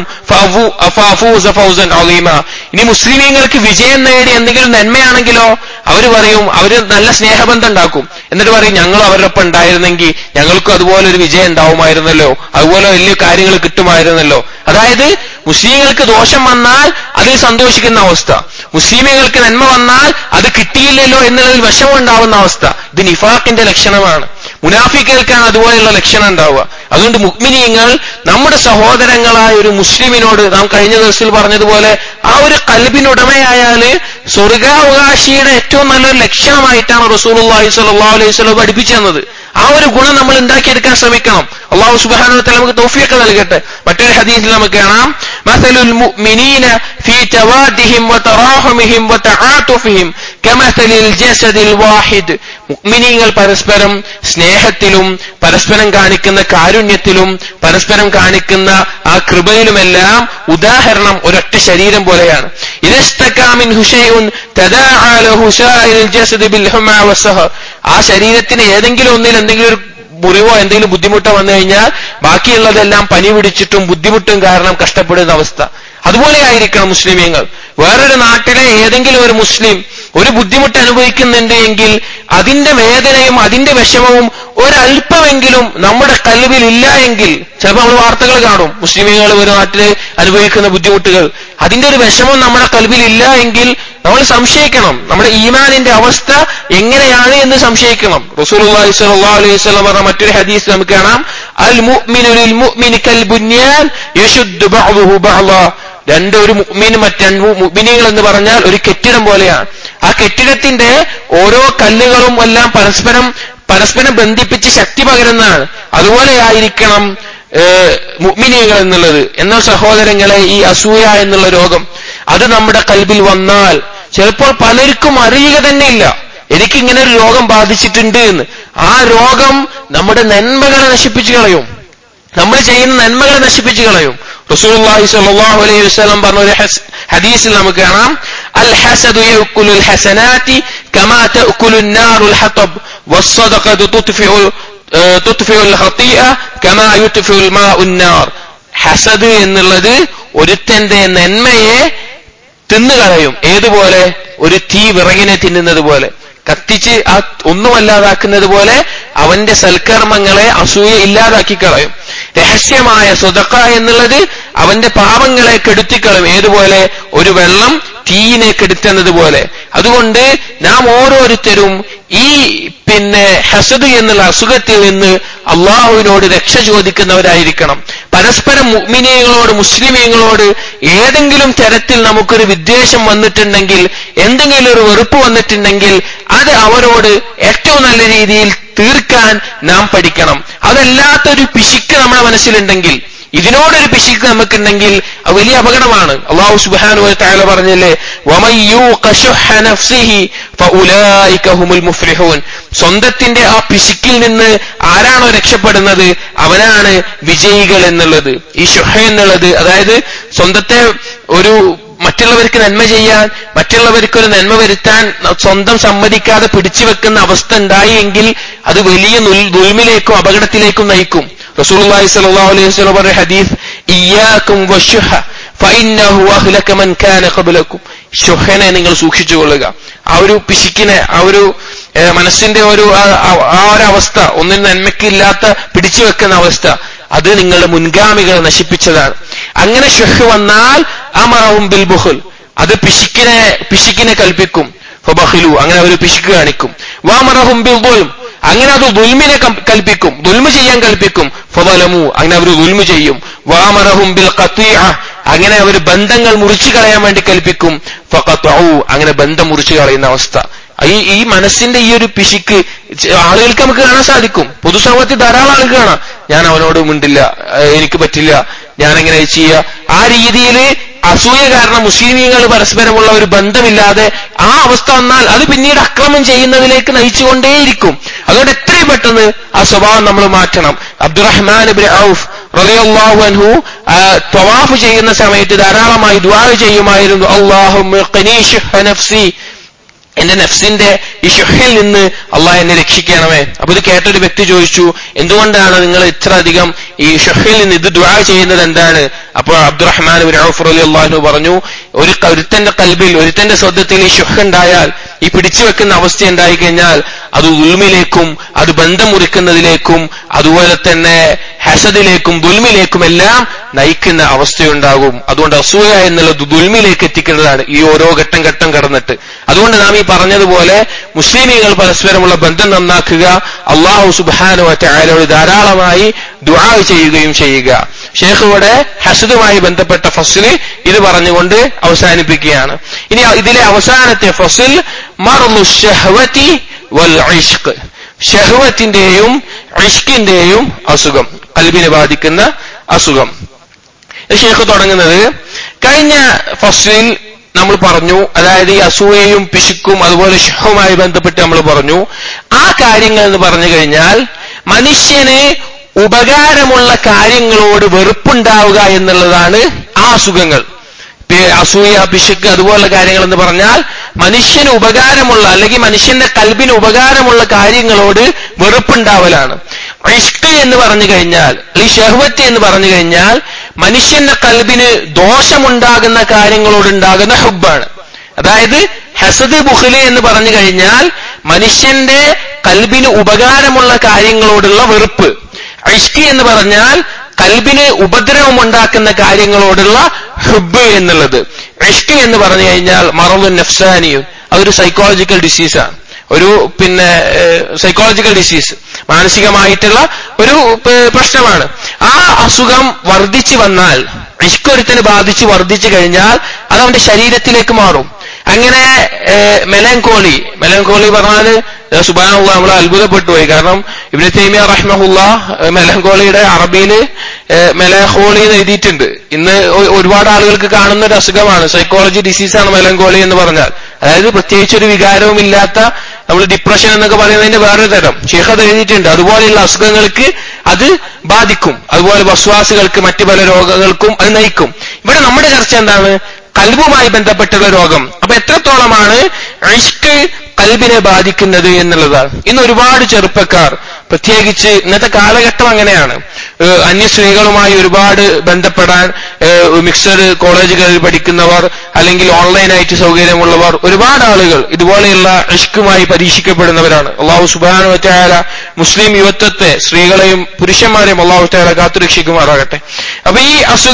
فافوز فوزا عظيما ഇനി മുസ്ലിമീങ്ങൾക്ക് വിജയം നേടി എന്തെങ്കിലും നന്മയാണെങ്കിലോ അവർ പറയും അവര് നല്ല സ്നേഹബന്ധം ഉണ്ടാക്കും എന്നിട്ട് പറയും ഞങ്ങൾ അവരുടെ ഒപ്പം ഉണ്ടായിരുന്നെങ്കിൽ ഞങ്ങൾക്കും അതുപോലെ ഒരു വിജയം ഉണ്ടാവുമായിരുന്നല്ലോ അതുപോലെ വലിയ കാര്യങ്ങൾ കിട്ടുമായിരുന്നല്ലോ അതായത് മുസ്ലിങ്ങൾക്ക് ദോഷം വന്നാൽ അതിൽ സന്തോഷിക്കുന്ന അവസ്ഥ മുസ്ലിമുകൾക്ക് നന്മ വന്നാൽ അത് കിട്ടിയില്ലല്ലോ എന്നുള്ളതിൽ വിഷമം ഉണ്ടാവുന്ന അവസ്ഥ ഇത് നിഫാഖിന്റെ ലക്ഷണമാണ് മുനാഫിക്കൽക്കാണ് അതുപോലെയുള്ള ലക്ഷണം ഉണ്ടാവുക അതുകൊണ്ട് മുഗ്മിനീങ്ങൾ നമ്മുടെ സഹോദരങ്ങളായ ഒരു മുസ്ലിമിനോട് നാം കഴിഞ്ഞ ദിവസത്തിൽ പറഞ്ഞതുപോലെ ആ ഒരു കൽബിനുടമയായാല് സ്വർഗാവകാശിയുടെ ഏറ്റവും നല്ലൊരു ലക്ഷണമായിട്ടാണ് റസൂൽ അള്ളാഹി സ്വല്ലാ അലൈഹി സ്വലം പഠിപ്പിച്ചു തന്നത് ആ ഒരു ഗുണം നമ്മൾ ഉണ്ടാക്കിയെടുക്കാൻ ശ്രമിക്കണം അള്ളാഹു സുബാനത്തെ നമുക്ക് തോഫിയൊക്കെ നൽകട്ടെ മറ്റൊരു ഹദീസിൽ നമുക്ക് കാണാം مثل المؤمنين في توادهم وتراحمهم وتعاطفهم كمثل الجسد الواحد മുഅ്മിനീങ്ങൾ പരസ്പരം സ്നേഹത്തിലും പരസ്പരം കാണിക്കുന്ന കാരുണ്യത്തിലും പരസ്പരം കാണിക്കുന്ന ആ കൃപയിലുമെല്ലാം ഉദാഹരണം ഒരൊറ്റ ശരീരം പോലെയാണ് ഇരസ്തക്കാമിൻ ഹുഷൈഉൻ തദാഅ ലഹു സായിറുൽ ജസദ് ബിൽ ഹുമാ വസഹർ ആ ശരീരത്തിന് ഏതെങ്കിലും ഒന്നിൽ എന്തെങ്കിലും ഒരു മുറിവോ എന്തെങ്കിലും ബുദ്ധിമുട്ടോ വന്നു കഴിഞ്ഞാൽ ബാക്കിയുള്ളതെല്ലാം പനി പിടിച്ചിട്ടും ബുദ്ധിമുട്ടും കാരണം കഷ്ടപ്പെടുന്ന അവസ്ഥ അതുപോലെ ആയിരിക്കണം മുസ്ലിമീങ്ങൾ വേറൊരു നാട്ടിലെ ഏതെങ്കിലും ഒരു മുസ്ലിം ഒരു ബുദ്ധിമുട്ട് അനുഭവിക്കുന്നുണ്ട് എങ്കിൽ അതിന്റെ വേദനയും അതിന്റെ വിഷമവും ഒരല്പമെങ്കിലും നമ്മുടെ കൽവിൽ ഇല്ല എങ്കിൽ ചിലപ്പോൾ നമ്മൾ വാർത്തകൾ കാണും മുസ്ലിമീങ്ങൾ ഒരു നാട്ടിൽ അനുഭവിക്കുന്ന ബുദ്ധിമുട്ടുകൾ അതിന്റെ ഒരു വിഷമം നമ്മുടെ കൽവിൽ ഇല്ല എങ്കിൽ നമ്മൾ സംശയിക്കണം നമ്മുടെ ഈമാനിന്റെ അവസ്ഥ എങ്ങനെയാണ് എന്ന് സംശയിക്കണം റസൂൽ അലൈഹി വസല്ലം പറഞ്ഞ മറ്റൊരു ഹദീസ് നമുക്ക് കാണാം അൽ മുഅ്മിനു ലിൽ മുഅ്മിനി കൽ ബുന്യാൻ യശുദ്ദു ബഅ്ദുഹു ബഅ്ദാ രണ്ട് ഒരു മുഅ്മിനും മറ്റ് രണ്ട് മുഅ്മിനീങ്ങൾ എന്ന് പറഞ്ഞാൽ ഒരു കെട്ടിടം പോലെയാണ് ആ കെട്ടിടത്തിന്റെ ഓരോ കല്ലുകളും എല്ലാം പരസ്പരം പരസ്പരം ബന്ധിപ്പിച്ച് ശക്തി പകരുന്നതാണ് അതുപോലെ ആയിരിക്കണം മുഅ്മിനീങ്ങൾ എന്നുള്ളത് എന്നാൽ സഹോദരങ്ങളെ ഈ അസൂയ എന്നുള്ള രോഗം അത് നമ്മുടെ കൽബിൽ വന്നാൽ ചിലപ്പോൾ പലർക്കും അറിയുക തന്നെ ഇല്ല എനിക്കിങ്ങനെ ഒരു രോഗം ബാധിച്ചിട്ടുണ്ട് എന്ന് ആ രോഗം നമ്മുടെ നന്മകളെ നശിപ്പിച്ചു കളയും നമ്മൾ ചെയ്യുന്ന നന്മകളെ നശിപ്പിച്ചു കളയും റസൂലുള്ളാഹി സ്വല്ലല്ലാഹു അലൈഹി വസല്ലം പറഞ്ഞ ഒരു ഹദീസിൽ നമുക്ക് കാണാം അൽ ഹസദു യഅകുലുൽ ഹസനാതി കമാ തഅകുലുൻ നാറുൽ ഹതബ് വസ്സദഖതു തുത്ഫിഉ തുത്ഫിഉൽ ഖതീഅ കമാ യുത്ഫിഉൽ മാഉൻ നാർ ഹസദ് എന്നുള്ളത് ഒരുത്തന്റെ നന്മയെ തിന്നുകളയും ഏതുപോലെ ഒരു തീ വിറകിനെ തിന്നുന്നത് പോലെ കത്തിച്ച് ആ ഒന്നുമല്ലാതാക്കുന്നത് പോലെ അവന്റെ സൽക്കർമ്മങ്ങളെ അസൂയ ഇല്ലാതാക്കി കളയും രഹസ്യമായ സ്വതക്ക എന്നുള്ളത് അവന്റെ പാപങ്ങളെ കെടുത്തിക്കളയും ഏതുപോലെ ഒരു വെള്ളം തീയിനെ കെടുത്തുന്നതുപോലെ അതുകൊണ്ട് നാം ഓരോരുത്തരും ഈ പിന്നെ ഹസദ് എന്നുള്ള അസുഖത്തിൽ നിന്ന് അള്ളാഹുവിനോട് രക്ഷ ചോദിക്കുന്നവരായിരിക്കണം പരസ്പരം മുഅ്മിനീങ്ങളോട് മുസ്ലിമീങ്ങളോട് ഏതെങ്കിലും തരത്തിൽ നമുക്കൊരു വിദ്വേഷം വന്നിട്ടുണ്ടെങ്കിൽ എന്തെങ്കിലും ഒരു വെറുപ്പ് വന്നിട്ടുണ്ടെങ്കിൽ അത് അവരോട് ഏറ്റവും നല്ല രീതിയിൽ തീർക്കാൻ നാം പഠിക്കണം അതല്ലാത്തൊരു പിശുക്ക് നമ്മുടെ മനസ്സിലുണ്ടെങ്കിൽ ഇതിനോടൊരു പിശുക്ക് നമുക്കുണ്ടെങ്കിൽ അത് വലിയ അപകടമാണ് അള്ളാഹു സുബാനു താല പറഞ്ഞില്ലേ സ്വന്തത്തിന്റെ ആ പിശുക്കിൽ നിന്ന് ആരാണോ രക്ഷപ്പെടുന്നത് അവനാണ് വിജയികൾ എന്നുള്ളത് ഈ ഷുഹ എന്നുള്ളത് അതായത് സ്വന്തത്തെ ഒരു മറ്റുള്ളവർക്ക് നന്മ ചെയ്യാൻ മറ്റുള്ളവർക്ക് ഒരു നന്മ വരുത്താൻ സ്വന്തം സമ്മതിക്കാതെ പിടിച്ചു വെക്കുന്ന അവസ്ഥ ഉണ്ടായെങ്കിൽ അത് വലിയ ദുൽമിലേക്കും അപകടത്തിലേക്കും നയിക്കും റസൂലുള്ളാഹി സ്വല്ലല്ലാഹു അലൈഹി വസല്ലം പറഞ്ഞ ഹദീസ് ഇയ്യാകും വശുഹ ഫഇന്നഹു അഹ്ലക മൻ കാന ഖബ്ലകും ഷുഹനെ നിങ്ങൾ സൂക്ഷിച്ചുകൊള്ളുക ആ ഒരു പിശുക്കിനെ ആ ഒരു മനസ്സിന്റെ ഒരു ആ ഒരു അവസ്ഥ ഒന്നിനും നന്മയ്ക്കില്ലാത്ത പിടിച്ചു വെക്കുന്ന അവസ്ഥ അത് നിങ്ങളുടെ മുൻഗാമികളെ നശിപ്പിച്ചതാണ് അങ്ങനെ ഷുഹ് വന്നാൽ അമറവും ബിൽ ബുഹുൽ അത് പിശുക്കിനെ പിശുക്കിനെ കൽപ്പിക്കും ഫബഹിലു അങ്ങനെ അവർ പിശുക്ക് കാണിക്കും വാമറഹും ബിൽ ദുൽം അങ്ങനെ അത് ദുൽമിനെ കൽപ്പിക്കും ദുൽമ ചെയ്യാൻ കൽപ്പിക്കും ഫലമു അങ്ങനെ അവർ ദുൽമ ചെയ്യും വാമറഹും ബിൽ ഖത്തിഅ അങ്ങനെ അവർ ബന്ധങ്ങൾ മുറിച്ചു കളയാൻ വേണ്ടി കൽപ്പിക്കും ഫഖത്തഉ അങ്ങനെ ബന്ധം മുറിച്ചു കളയുന്ന അവസ്ഥ ഈ ഈ മനസ്സിന്റെ ഈ ഒരു പിശുക്ക് ആളുകൾക്ക് നമുക്ക് കാണാൻ സാധിക്കും പൊതുസമൂഹത്തിൽ ധാരാളം ആളുകൾ കാണാം ഞാൻ അവനോട് മിണ്ടില്ല എനിക്ക് പറ്റില്ല ഞാൻ എങ്ങനെ ചെയ്യുക ആ രീതിയിൽ അസൂയ കാരണം മുസ്ലിമീങ്ങൾ പരസ്പരമുള്ള ഒരു ബന്ധമില്ലാതെ ആ അവസ്ഥ വന്നാൽ അത് പിന്നീട് അക്രമം ചെയ്യുന്നതിലേക്ക് നയിച്ചുകൊണ്ടേയിരിക്കും അതുകൊണ്ട് എത്രയും പെട്ടെന്ന് ആ സ്വഭാവം നമ്മൾ മാറ്റണം അബ്ദുറഹ്മാൻ ഇബ്ൻ ഔഫ് റളിയല്ലാഹു അൻഹു തവാഫ് ചെയ്യുന്ന സമയത്ത് ധാരാളമായി ദുആ ചെയ്യുമായിരുന്നു അല്ലാഹു നഫ്സി എന്റെ നഫ്സിന്റെ ഈ ഷുഹിൽ നിന്ന് അള്ളാഹ് എന്നെ രക്ഷിക്കണമേ അപ്പൊ ഇത് കേട്ടൊരു വ്യക്തി ചോദിച്ചു എന്തുകൊണ്ടാണ് നിങ്ങൾ ഇത്ര അധികം ഈ ഷുഹിൽ നിന്ന് ഇത് ദ്വാ ചെയ്യുന്നത് എന്താണ് അപ്പോൾ അബ്ദുറഹ്മാൻ അലി അള്ളാഹു പറഞ്ഞു ഒരു ഒരുത്തന്റെ കൽബിൽ ഒരുത്തന്റെ സ്വന്തത്തിൽ ഈ ഷുഹ് ഉണ്ടായാൽ ഈ പിടിച്ചു വെക്കുന്ന അവസ്ഥ ഉണ്ടായി കഴിഞ്ഞാൽ അത് ഉൽമിലേക്കും അത് ബന്ധം മുറിക്കുന്നതിലേക്കും അതുപോലെ തന്നെ ഹസദിലേക്കും ദുൽമിലേക്കും എല്ലാം നയിക്കുന്ന അവസ്ഥയുണ്ടാകും അതുകൊണ്ട് അസൂയ എന്നുള്ളത് ദുൽമിലേക്ക് എത്തിക്കുന്നതാണ് ഈ ഓരോ ഘട്ടം ഘട്ടം കടന്നിട്ട് അതുകൊണ്ട് നാം ഈ പറഞ്ഞതുപോലെ മുസ്ലിമീങ്ങൾ പരസ്പരമുള്ള ബന്ധം നന്നാക്കുക അള്ളാഹു സുബാനു ആയാലോട് ധാരാളമായി ദുആ ചെയ്യുകയും ചെയ്യുക ഷേഖ് ഇവിടെ ഹസദുമായി ബന്ധപ്പെട്ട ഫസിൽ ഇത് പറഞ്ഞുകൊണ്ട് അവസാനിപ്പിക്കുകയാണ് ഇനി ഇതിലെ അവസാനത്തെ ഫസിൽ മറു ഷഹ്വതി വൽ ഇഷ്ക് ഷഹ്വത്തിന്റെയും ഇഷ്കിന്റെയും അസുഖം കൽബിനെ ബാധിക്കുന്ന അസുഖം ഷേഖ് തുടങ്ങുന്നത് കഴിഞ്ഞ ഫസ്ലിൽ നമ്മൾ പറഞ്ഞു അതായത് ഈ അസൂയയും പിശുക്കും അതുപോലെ ഷഹുമായി ബന്ധപ്പെട്ട് നമ്മൾ പറഞ്ഞു ആ കാര്യങ്ങൾ എന്ന് പറഞ്ഞു കഴിഞ്ഞാൽ മനുഷ്യന് ഉപകാരമുള്ള കാര്യങ്ങളോട് വെറുപ്പുണ്ടാവുക എന്നുള്ളതാണ് ആ അസുഖങ്ങൾ അസൂയ പിശുക്ക് അതുപോലുള്ള കാര്യങ്ങൾ എന്ന് പറഞ്ഞാൽ മനുഷ്യന് ഉപകാരമുള്ള അല്ലെങ്കിൽ മനുഷ്യന്റെ കൽബിന് ഉപകാരമുള്ള കാര്യങ്ങളോട് വെറുപ്പുണ്ടാവലാണ് ഇഷ്ക് എന്ന് പറഞ്ഞു കഴിഞ്ഞാൽ ഈ ഷഹ്വത്ത് എന്ന് പറഞ്ഞു കഴിഞ്ഞാൽ മനുഷ്യന്റെ കൽബിന് ദോഷമുണ്ടാകുന്ന കാര്യങ്ങളോടുണ്ടാകുന്ന ഹുബാണ് അതായത് ഹസദ് ബുഹ്ലി എന്ന് പറഞ്ഞു കഴിഞ്ഞാൽ മനുഷ്യന്റെ കൽബിന് ഉപകാരമുള്ള കാര്യങ്ങളോടുള്ള വെറുപ്പ് ഇഷ്കി എന്ന് പറഞ്ഞാൽ കൽബിന് ഉപദ്രവമുണ്ടാക്കുന്ന കാര്യങ്ങളോടുള്ള ഹുബ് എന്നുള്ളത് ഇഷ്ക് എന്ന് പറഞ്ഞു കഴിഞ്ഞാൽ മറന്നു നഫ്സാനിയും അതൊരു സൈക്കോളജിക്കൽ ഡിസീസാണ് ഒരു പിന്നെ സൈക്കോളജിക്കൽ ഡിസീസ് മാനസികമായിട്ടുള്ള ഒരു പ്രശ്നമാണ് ആ അസുഖം വർദ്ധിച്ചു വന്നാൽ ഇഷ്കൊരുത്തന് ബാധിച്ച് വർദ്ധിച്ചു കഴിഞ്ഞാൽ അത് അവന്റെ ശരീരത്തിലേക്ക് മാറും അങ്ങനെ മെലങ്കോളി മെലങ്കോളി പറഞ്ഞാൽ സുബാനുള്ള നമ്മൾ അത്ഭുതപ്പെട്ടു പോയി കാരണം ഇബിന് തൈമിയ റഹ്മഹുല്ല മെലങ്കോളിയുടെ അറബിയിൽ മെലഹോളി എന്ന് എഴുതിയിട്ടുണ്ട് ഇന്ന് ഒരുപാട് ആളുകൾക്ക് കാണുന്ന ഒരു അസുഖമാണ് സൈക്കോളജി ഡിസീസാണ് മെലങ്കോളി എന്ന് പറഞ്ഞാൽ അതായത് പ്രത്യേകിച്ച് ഒരു വികാരവും ഇല്ലാത്ത നമ്മൾ ഡിപ്രഷൻ എന്നൊക്കെ പറയുന്നതിന്റെ വേറൊരു തരം ഷേഖ് അത് എഴുതിയിട്ടുണ്ട് അതുപോലെയുള്ള അസുഖങ്ങൾക്ക് അത് ബാധിക്കും അതുപോലെ വസ്വാസികൾക്ക് മറ്റു പല രോഗങ്ങൾക്കും അത് നയിക്കും ഇവിടെ നമ്മുടെ ചർച്ച എന്താണ് കൽബുമായി ബന്ധപ്പെട്ടുള്ള രോഗം അപ്പൊ എത്രത്തോളമാണ് ഇഷ്ക് കൽബിനെ ബാധിക്കുന്നത് എന്നുള്ളതാണ് ഇന്ന് ഒരുപാട് ചെറുപ്പക്കാർ പ്രത്യേകിച്ച് ഇന്നത്തെ കാലഘട്ടം അങ്ങനെയാണ് അന്യ സ്ത്രീകളുമായി ഒരുപാട് ബന്ധപ്പെടാൻ മിക്സഡ് കോളേജുകളിൽ പഠിക്കുന്നവർ അല്ലെങ്കിൽ ഓൺലൈനായിട്ട് സൗകര്യമുള്ളവർ ഒരുപാട് ആളുകൾ ഇതുപോലെയുള്ള ഇഷ്കുമായി പരീക്ഷിക്കപ്പെടുന്നവരാണ് അള്ളാഹു സുബാനു വറ്റാല മുസ്ലിം യുവത്വത്തെ സ്ത്രീകളെയും പുരുഷന്മാരെയും അള്ളാഹു താല കാത്തുരക്ഷിക്കുമാറാകട്ടെ അപ്പൊ ഈ അസുഖം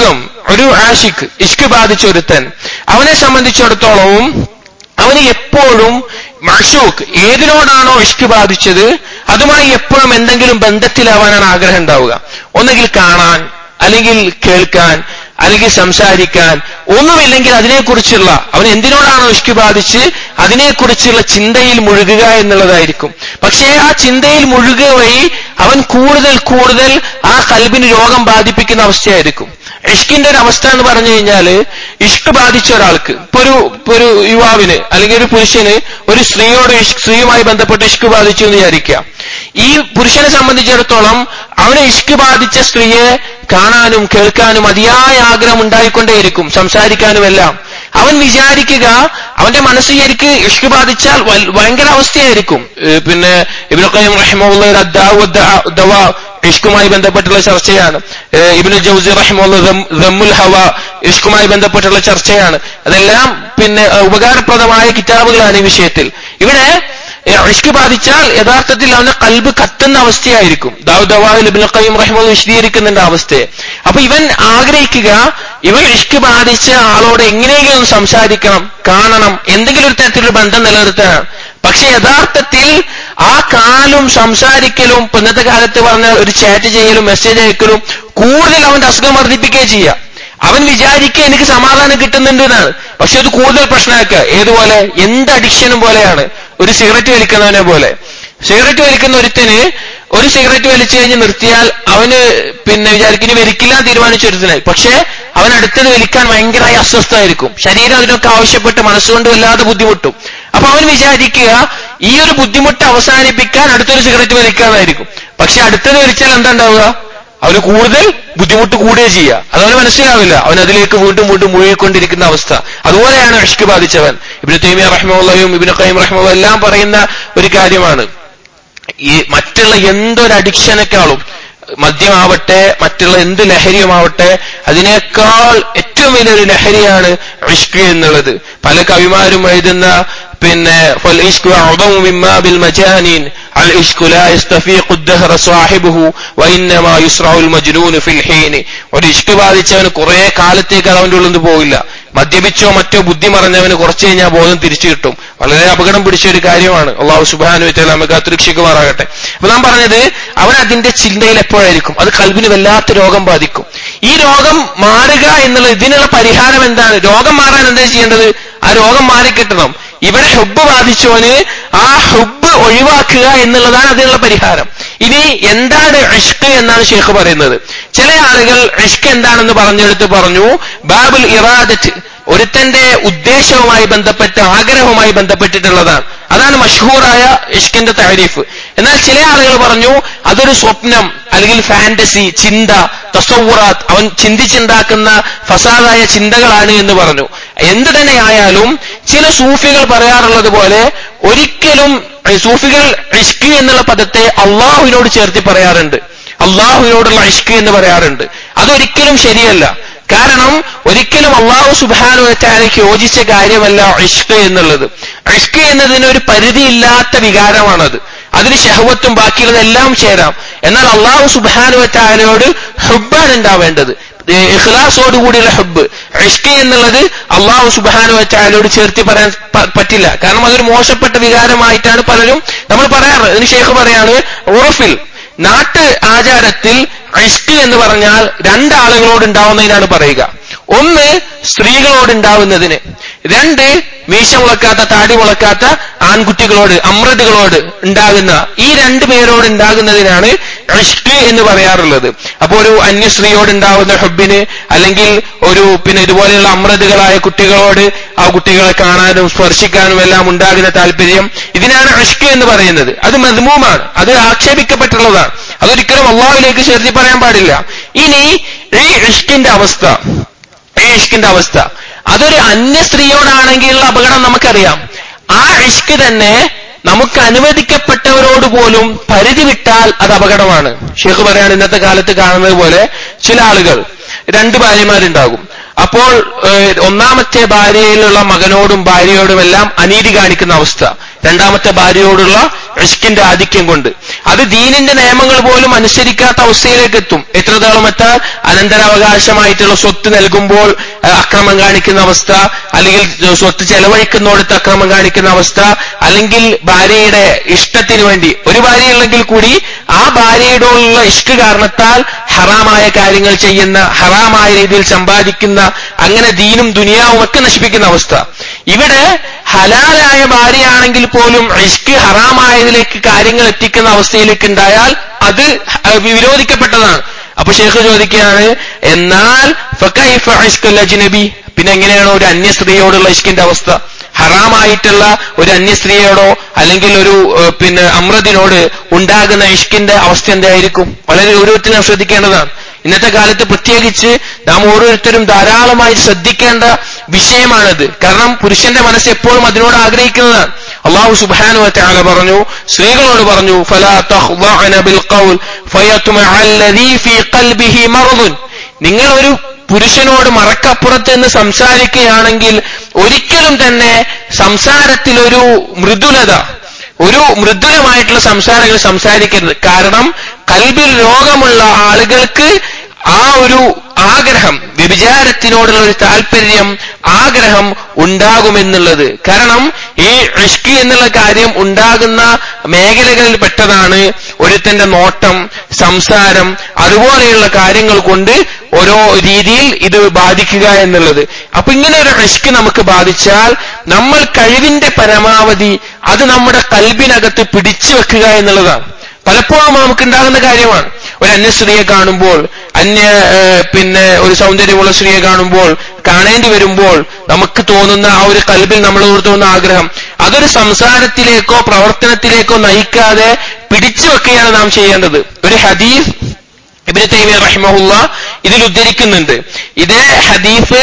ഒരു ആഷിഖ് ഇഷ്ക് ബാധിച്ച ഒരുത്തൻ അവനെ സംബന്ധിച്ചിടത്തോളവും അവന് എപ്പോഴും മഷൂക്ക് ഏതിനോടാണോ ഇഷ്ക് ബാധിച്ചത് അതുമായി എപ്പോഴും എന്തെങ്കിലും ബന്ധത്തിലാവാനാണ് ആഗ്രഹം ഉണ്ടാവുക ഒന്നുകിൽ കാണാൻ അല്ലെങ്കിൽ കേൾക്കാൻ അല്ലെങ്കിൽ സംസാരിക്കാൻ ഒന്നുമില്ലെങ്കിൽ അതിനെക്കുറിച്ചുള്ള അവൻ എന്തിനോടാണോ ഇഷ്ക് ബാധിച്ച് അതിനെക്കുറിച്ചുള്ള ചിന്തയിൽ മുഴുകുക എന്നുള്ളതായിരിക്കും പക്ഷേ ആ ചിന്തയിൽ മുഴുകുക വഴി അവൻ കൂടുതൽ കൂടുതൽ ആ കൽബിന് രോഗം ബാധിപ്പിക്കുന്ന അവസ്ഥയായിരിക്കും ഇഷ്കിന്റെ ഒരു അവസ്ഥ എന്ന് പറഞ്ഞു കഴിഞ്ഞാല് ഇഷ്ക് ബാധിച്ച ഒരാൾക്ക് ഇപ്പൊ ഒരു ഇപ്പൊ ഒരു യുവാവിന് അല്ലെങ്കിൽ ഒരു പുരുഷന് ഒരു സ്ത്രീയോട് ഇഷ്- സ്ത്രീയുമായി ബന്ധപ്പെട്ട് ഇഷ്ക് ബാധിച്ചു എന്ന് വിചാരിക്കാം ഈ പുരുഷനെ സംബന്ധിച്ചിടത്തോളം അവന് ഇഷ്ക് ബാധിച്ച സ്ത്രീയെ കാണാനും കേൾക്കാനും അതിയായ ആഗ്രഹം ഉണ്ടായിക്കൊണ്ടേയിരിക്കും സംസാരിക്കാനും എല്ലാം അവൻ വിചാരിക്കുക അവന്റെ മനസ്സ് ശരിക്ക് ഇഷ്ക് ബാധിച്ചാൽ വൽ- ഭയങ്കര അവസ്ഥയായിരിക്കും ഏഹ് പിന്നെ ഇബ്നു ഖയ്യിം റഹിമഹുള്ള ഒരു അദ്ദാഉ വദ്ദഅ- ദവാ ഇഷ്കുമായി ബന്ധപ്പെട്ടുള്ള ചർച്ചയാണ് ഏഹ് ഇബ്നു ജൗസി റഹിമുള്ള റമ്മുൽ ഹവ ഇഷ്കുമായി ബന്ധപ്പെട്ടുള്ള ചർച്ചയാണ് അതെല്ലാം പിന്നെ ഏഹ് ഉപകാരപ്രദമായ കിതാബുകളാണ് ഈ വിഷയത്തിൽ ഇവിടെ ഏഹ് ഇഷ്ക് ബാധിച്ചാൽ യഥാർത്ഥത്തിൽ അവന്റെ കൽബ് കത്തുന്ന അവസ്ഥയായിരിക്കും ദാവുദവാഹിൽ ഇബ്നു ഖയ്യിം റഹിമുള്ള വിശദീകരിക്കുന്നുണ്ട് ആ അവസ്ഥയെ അപ്പൊ ഇവൻ ആഗ്രഹിക്കുക ഇവൻ ഇഷ്ക് ബാധിച്ച ആളോട് എങ്ങനെയെങ്കിലും ഒന്ന് സംസാരിക്കണം കാണണം എന്തെങ്കിലും ഒരു തരത്തിലുള്ള ബന്ധം നിലനിർത്താനാണ് പക്ഷെ യഥാർത്ഥത്തിൽ ആ കാലും സംസാരിക്കലും ഇപ്പൊ ഇന്നത്തെ കാലത്ത് പറഞ്ഞ ഒരു ചാറ്റ് ചെയ്യലും മെസ്സേജ് അയക്കലും കൂടുതൽ അവന്റെ അസുഖം വർദ്ധിപ്പിക്കുകയും ചെയ്യുക അവൻ വിചാരിക്കുക എനിക്ക് സമാധാനം കിട്ടുന്നുണ്ട് എന്നാണ് പക്ഷെ അത് കൂടുതൽ പ്രശ്നമാക്കുക ഏതുപോലെ എന്ത് അഡിക്ഷനും പോലെയാണ് ഒരു സിഗരറ്റ് വലിക്കുന്നവനെ പോലെ സിഗരറ്റ് വലിക്കുന്ന ഒരുത്തന് ഒരു സിഗരറ്റ് വലിച്ചു കഴിഞ്ഞ് നിർത്തിയാൽ അവന് പിന്നെ വിചാരിക്കും ഇനി വലിക്കില്ല എന്ന് തീരുമാനിച്ച ഒരുത്തനായി പക്ഷേ അവൻ അടുത്തത് വലിക്കാൻ ഭയങ്കരമായി അസ്വസ്ഥമായിരിക്കും ശരീരം അതിനൊക്കെ ആവശ്യപ്പെട്ട് മനസ്സുകൊണ്ട് വല്ലാതെ ബുദ്ധിമുട്ടും അപ്പൊ അവൻ വിചാരിക്കുക ഈ ഒരു ബുദ്ധിമുട്ട് അവസാനിപ്പിക്കാൻ അടുത്തൊരു സിഗരറ്റ് വലിക്കാന്നായിരിക്കും പക്ഷെ അടുത്തത് വലിച്ചാൽ എന്താ ഉണ്ടാവുക അവന് കൂടുതൽ ബുദ്ധിമുട്ട് കൂടുകയും ചെയ്യുക അതവന് മനസ്സിലാവില്ല അവൻ അതിലേക്ക് വീണ്ടും വീണ്ടും മുഴുകിക്കൊണ്ടിരിക്കുന്ന അവസ്ഥ അതുപോലെയാണ് ഇഷ്ക് ബാധിച്ചവൻ ഇബിന് തൈമിയ റഹ്മുള്ളയും ഇബിന് ഖൈം റഹ്മുള്ള എല്ലാം പറയുന്ന ഒരു കാര്യമാണ് ഈ മറ്റുള്ള എന്തൊരു അഡിക്ഷനേക്കാളും മദ്യമാവട്ടെ മറ്റുള്ള എന്ത് ലഹരിയുമാവട്ടെ അതിനേക്കാൾ ഏറ്റവും വലിയൊരു ലഹരിയാണ് ഇഷ്ക് എന്നുള്ളത് പല കവിമാരും എഴുതുന്ന പിന്നെ فالعشق أعظم مما بالمجانين العشق لا يستفيق الدهر صاحبه وإنما يسرع المجنون في الحين ഒരു ഇഷ്ക് ബാധിച്ചവന് കുറെ കാലത്തേക്ക് അത് അവന്റെ ഉള്ളിൽ നിന്ന് പോകില്ല മദ്യപിച്ചോ മറ്റോ ബുദ്ധി മറഞ്ഞവന് കുറച്ച് കഴിഞ്ഞാൽ ബോധം തിരിച്ചു കിട്ടും വളരെ അപകടം പിടിച്ച ഒരു കാര്യമാണ് അള്ളാഹു സുബാനു വെച്ചാൽ നമുക്ക് അത്രക്ഷിക്കുമാറാകട്ടെ അപ്പൊ നാം പറഞ്ഞത് അവൻ അതിന്റെ ചിന്തയിൽ എപ്പോഴായിരിക്കും അത് കൽബിന് വല്ലാത്ത രോഗം ബാധിക്കും ഈ രോഗം മാറുക എന്നുള്ള ഇതിനുള്ള പരിഹാരം എന്താണ് രോഗം മാറാൻ എന്താ ചെയ്യേണ്ടത് ആ രോഗം മാറിക്കിട്ടണം ഇവിടെ ഹുബ് ബാധിച്ചവന് ആ ഹുബ് ഒഴിവാക്കുക എന്നുള്ളതാണ് അതിനുള്ള പരിഹാരം ഇനി എന്താണ് ഇഷ്ക് എന്നാണ് ഷെയ്ഖ് പറയുന്നത് ചില ആളുകൾ ഇഷ്ക് എന്താണെന്ന് പറഞ്ഞെടുത്ത് പറഞ്ഞു ബാബുൽ ഇറാദത്ത് ഒരുത്തന്റെ ഉദ്ദേശവുമായി ബന്ധപ്പെട്ട് ആഗ്രഹവുമായി ബന്ധപ്പെട്ടിട്ടുള്ളതാണ് അതാണ് മഷഹൂറായ ഇഷ്കിന്റെ താരീഫ് എന്നാൽ ചില ആളുകൾ പറഞ്ഞു അതൊരു സ്വപ്നം അല്ലെങ്കിൽ ഫാന്റസി ചിന്ത തസവുറാത്ത് അവൻ ചിന്തിച്ചുണ്ടാക്കുന്ന ഫസാദായ ചിന്തകളാണ് എന്ന് പറഞ്ഞു എന്ത് തന്നെയായാലും ചില സൂഫികൾ പറയാറുള്ളത് പോലെ ഒരിക്കലും ഈ സൂഫികൾ ഇഷ്ക് എന്നുള്ള പദത്തെ അള്ളാഹുവിനോട് ചേർത്തി പറയാറുണ്ട് അള്ളാഹുവിനോടുള്ള ഇഷ്ക് എന്ന് പറയാറുണ്ട് അതൊരിക്കലും ശരിയല്ല കാരണം ഒരിക്കലും അള്ളാഹു സുബാനു വെച്ചാലേക്ക് യോജിച്ച കാര്യമല്ല ഇഷ്ക് എന്നുള്ളത് ഇഷ്ക് എന്നതിന് ഒരു പരിധിയില്ലാത്ത വികാരമാണത് അതിന് ഷഹവത്തും ബാക്കിയുള്ളതെല്ലാം ചേരാം എന്നാൽ അള്ളാഹു സുബാനു വെച്ചാലോട് ഹുബാണ് ഉണ്ടാവേണ്ടത് ഇഖ്ലാസോടുകൂടിയുള്ള ഹബ്ബ് ഇഷ്ക് എന്നുള്ളത് അള്ളാഹു സുബാനു വെച്ചാലോട് ചേർത്തി പറയാൻ പ- പറ്റില്ല കാരണം അതൊരു മോശപ്പെട്ട വികാരമായിട്ടാണ് പലരും നമ്മൾ പറയാറ് അതിന് ഷേഖ് പറയാണ് ഉറഫിൽ നാട്ട് ആചാരത്തിൽ ഇഷ്ക് എന്ന് പറഞ്ഞാൽ രണ്ടാളുകളോട് ഉണ്ടാവുന്നതിനാണ് പറയുക ഒന്ന് സ്ത്രീകളോട് ഉണ്ടാവുന്നതിന് രണ്ട് മീശ മുളക്കാത്ത താടി മുളക്കാത്ത ആൺകുട്ടികളോട് അമ്രതുകളോട് ഉണ്ടാകുന്ന ഈ രണ്ടു പേരോട് ഉണ്ടാകുന്നതിനാണ് ഇഷ്ക് എന്ന് പറയാറുള്ളത് അപ്പൊ ഒരു അന്യ സ്ത്രീയോട് ഉണ്ടാവുന്ന ഹബ്ബിന് അല്ലെങ്കിൽ ഒരു പിന്നെ ഇതുപോലെയുള്ള അമ്രതുകളായ കുട്ടികളോട് ആ കുട്ടികളെ കാണാനും സ്പർശിക്കാനും എല്ലാം ഉണ്ടാകുന്ന താല്പര്യം ഇതിനാണ് ഇഷ്ക് എന്ന് പറയുന്നത് അത് മദ്മൂമാണ് അത് ആക്ഷേപിക്കപ്പെട്ടുള്ളതാണ് അതൊരിക്കലും അള്ളാഹുവിലേക്ക് ചേർത്തി പറയാൻ പാടില്ല ഇനി ഈ ഇഷ്കിന്റെ അവസ്ഥ ഈ ഇഷ്കിന്റെ അവസ്ഥ അതൊരു അന്യ സ്ത്രീയോടാണെങ്കിലുള്ള അപകടം നമുക്കറിയാം ആ ഇഷ്ക് തന്നെ നമുക്ക് അനുവദിക്കപ്പെട്ടവരോട് പോലും പരിധി വിട്ടാൽ അത് അപകടമാണ് ഷെയ്ഖ് പറയാണ് ഇന്നത്തെ കാലത്ത് കാണുന്നത് പോലെ ചില ആളുകൾ രണ്ട് ഭാര്യമാരുണ്ടാകും അപ്പോൾ ഏഹ്, ഒന്നാമത്തെ ഭാര്യയിലുള്ള മകനോടും ഭാര്യയോടും എല്ലാം അനീതി കാണിക്കുന്ന അവസ്ഥ രണ്ടാമത്തെ ഭാര്യയോടുള്ള ഇഷ്കിന്റെ ആധിക്യം കൊണ്ട് അത് ദീനിന്റെ നിയമങ്ങൾ പോലും അനുസരിക്കാത്ത അവസ്ഥയിലേക്ക് എത്തും എത്രത്തോളം എത്താൻ അനന്തരാവകാശമായിട്ടുള്ള സ്വത്ത് നൽകുമ്പോൾ അഹ് അക്രമം കാണിക്കുന്ന അവസ്ഥ അല്ലെങ്കിൽ സ്വത്ത് ചെലവഴിക്കുന്നിടത്ത് അക്രമം കാണിക്കുന്ന അവസ്ഥ അല്ലെങ്കിൽ ഭാര്യയുടെ ഇഷ്ടത്തിന് വേണ്ടി ഒരു ഭാര്യയുള്ളെങ്കിൽ കൂടി ആ ഭാര്യയോടുള്ള ഇഷ്ട കാരണത്താൽ ഹറാമായ കാര്യങ്ങൾ ചെയ്യുന്ന ഹറാമായ രീതിയിൽ സമ്പാദിക്കുന്ന അങ്ങനെ ദീനും ദുനിയാവും ഒക്കെ നശിപ്പിക്കുന്ന അവസ്ഥ ഇവിടെ ഹലാലായ ഭാര്യയാണെങ്കിൽ പോലും ഇഷ്ക് ഹറാമായതിലേക്ക് കാര്യങ്ങൾ എത്തിക്കുന്ന അവസ്ഥയിലേക്ക് ഉണ്ടായാൽ അത് ഹ- വിരോധിക്കപ്പെട്ടതാണ് അപ്പൊ ഷേഖ് ചോദിക്കുകയാണ് എന്നാൽ ഫകൈഫ ഇഷ്കുൽ അജ്നബി പിന്നെ എങ്ങനെയാണ് ഒരു അന്യ സ്ത്രീയോടുള്ള ഇഷ്കിന്റെ അവസ്ഥ ഹറാമായിട്ടുള്ള ഒരു അന്യ സ്ത്രീയോടോ അല്ലെങ്കിൽ ഒരു ഏഹ്, പിന്നെ അമ്രതിനോട് ഉണ്ടാകുന്ന ഇഷ്കിന്റെ അവസ്ഥ എന്തായിരിക്കും വളരെ ഗൗരവത്തിൽ നാം ശ്രദ്ധിക്കേണ്ടതാണ് ഇന്നത്തെ കാലത്ത് പ്രത്യേകിച്ച് നാം ഓരോരുത്തരും ധാരാളമായി ശ്രദ്ധിക്കേണ്ട വിഷയമാണിത് കാരണം പുരുഷന്റെ മനസ്സ് എപ്പോഴും അതിനോട് ആഗ്രഹിക്കുന്നതാണ് അള്ളാഹു സുബ്ഹാനഹു വതആല പറഞ്ഞു സ്ത്രീകളോട് പറഞ്ഞു ഫലാ തഖ്ദഅന ബിൽ ഖൗൽ ഫയത്മഅ അല്ലദീ ഫീ ഖൽബിഹി മർദുൻ നിങ്ങൾ ഒരു പുരുഷനോട് മറക്കപ്പുറത്ത് നിന്ന് സംസാരിക്കുകയാണെങ്കിൽ ഒരിക്കലും തന്നെ സംസാരത്തിൽ ഒരു മൃദുലത ഒരു മൃദുലമായിട്ടുള്ള സംസാരങ്ങൾ സംസാരിക്കരുത് കാരണം കൽബിൽ രോഗമുള്ള ആളുകൾക്ക് ആ ഒരു ആഗ്രഹം വ്യഭിചാരത്തിനോടുള്ള ഒരു താല്പര്യം ആഗ്രഹം ഉണ്ടാകുമെന്നുള്ളത് കാരണം ഈ ഇഷ്കി എന്നുള്ള കാര്യം ഉണ്ടാകുന്ന മേഖലകളിൽ പെട്ടതാണ് ഒരുത്തന്റെ നോട്ടം സംസാരം അതുപോലെയുള്ള കാര്യങ്ങൾ കൊണ്ട് ഓരോ രീതിയിൽ ഇത് ബാധിക്കുക എന്നുള്ളത് അപ്പൊ ഇങ്ങനെ ഒരു റിസ്ക് നമുക്ക് ബാധിച്ചാൽ നമ്മൾ കഴിവിന്റെ പരമാവധി അത് നമ്മുടെ കൽബിനകത്ത് പിടിച്ചു വെക്കുക എന്നുള്ളതാണ് പലപ്പോഴും നമുക്കുണ്ടാകുന്ന കാര്യമാണ് ഒരു അന്യ സ്ത്രീയെ കാണുമ്പോൾ അന്യ ഏഹ്, പിന്നെ ഒരു സൗന്ദര്യമുള്ള സ്ത്രീയെ കാണുമ്പോൾ കാണേണ്ടി വരുമ്പോൾ നമുക്ക് തോന്നുന്ന ആ ഒരു കൽബിൽ നമ്മളോട് തോന്നുന്ന ആഗ്രഹം അതൊരു സംസാരത്തിലേക്കോ പ്രവർത്തനത്തിലേക്കോ നയിക്കാതെ പിടിച്ചു വെക്കുകയാണ് നാം ചെയ്യേണ്ടത് ഒരു ഹദീസ് ഇബ്നു തൈമിയ റഹിമഹുല്ല ഇതിൽ ഉദ്ധരിക്കുന്നുണ്ട് ഇതേ ഹദീഫ്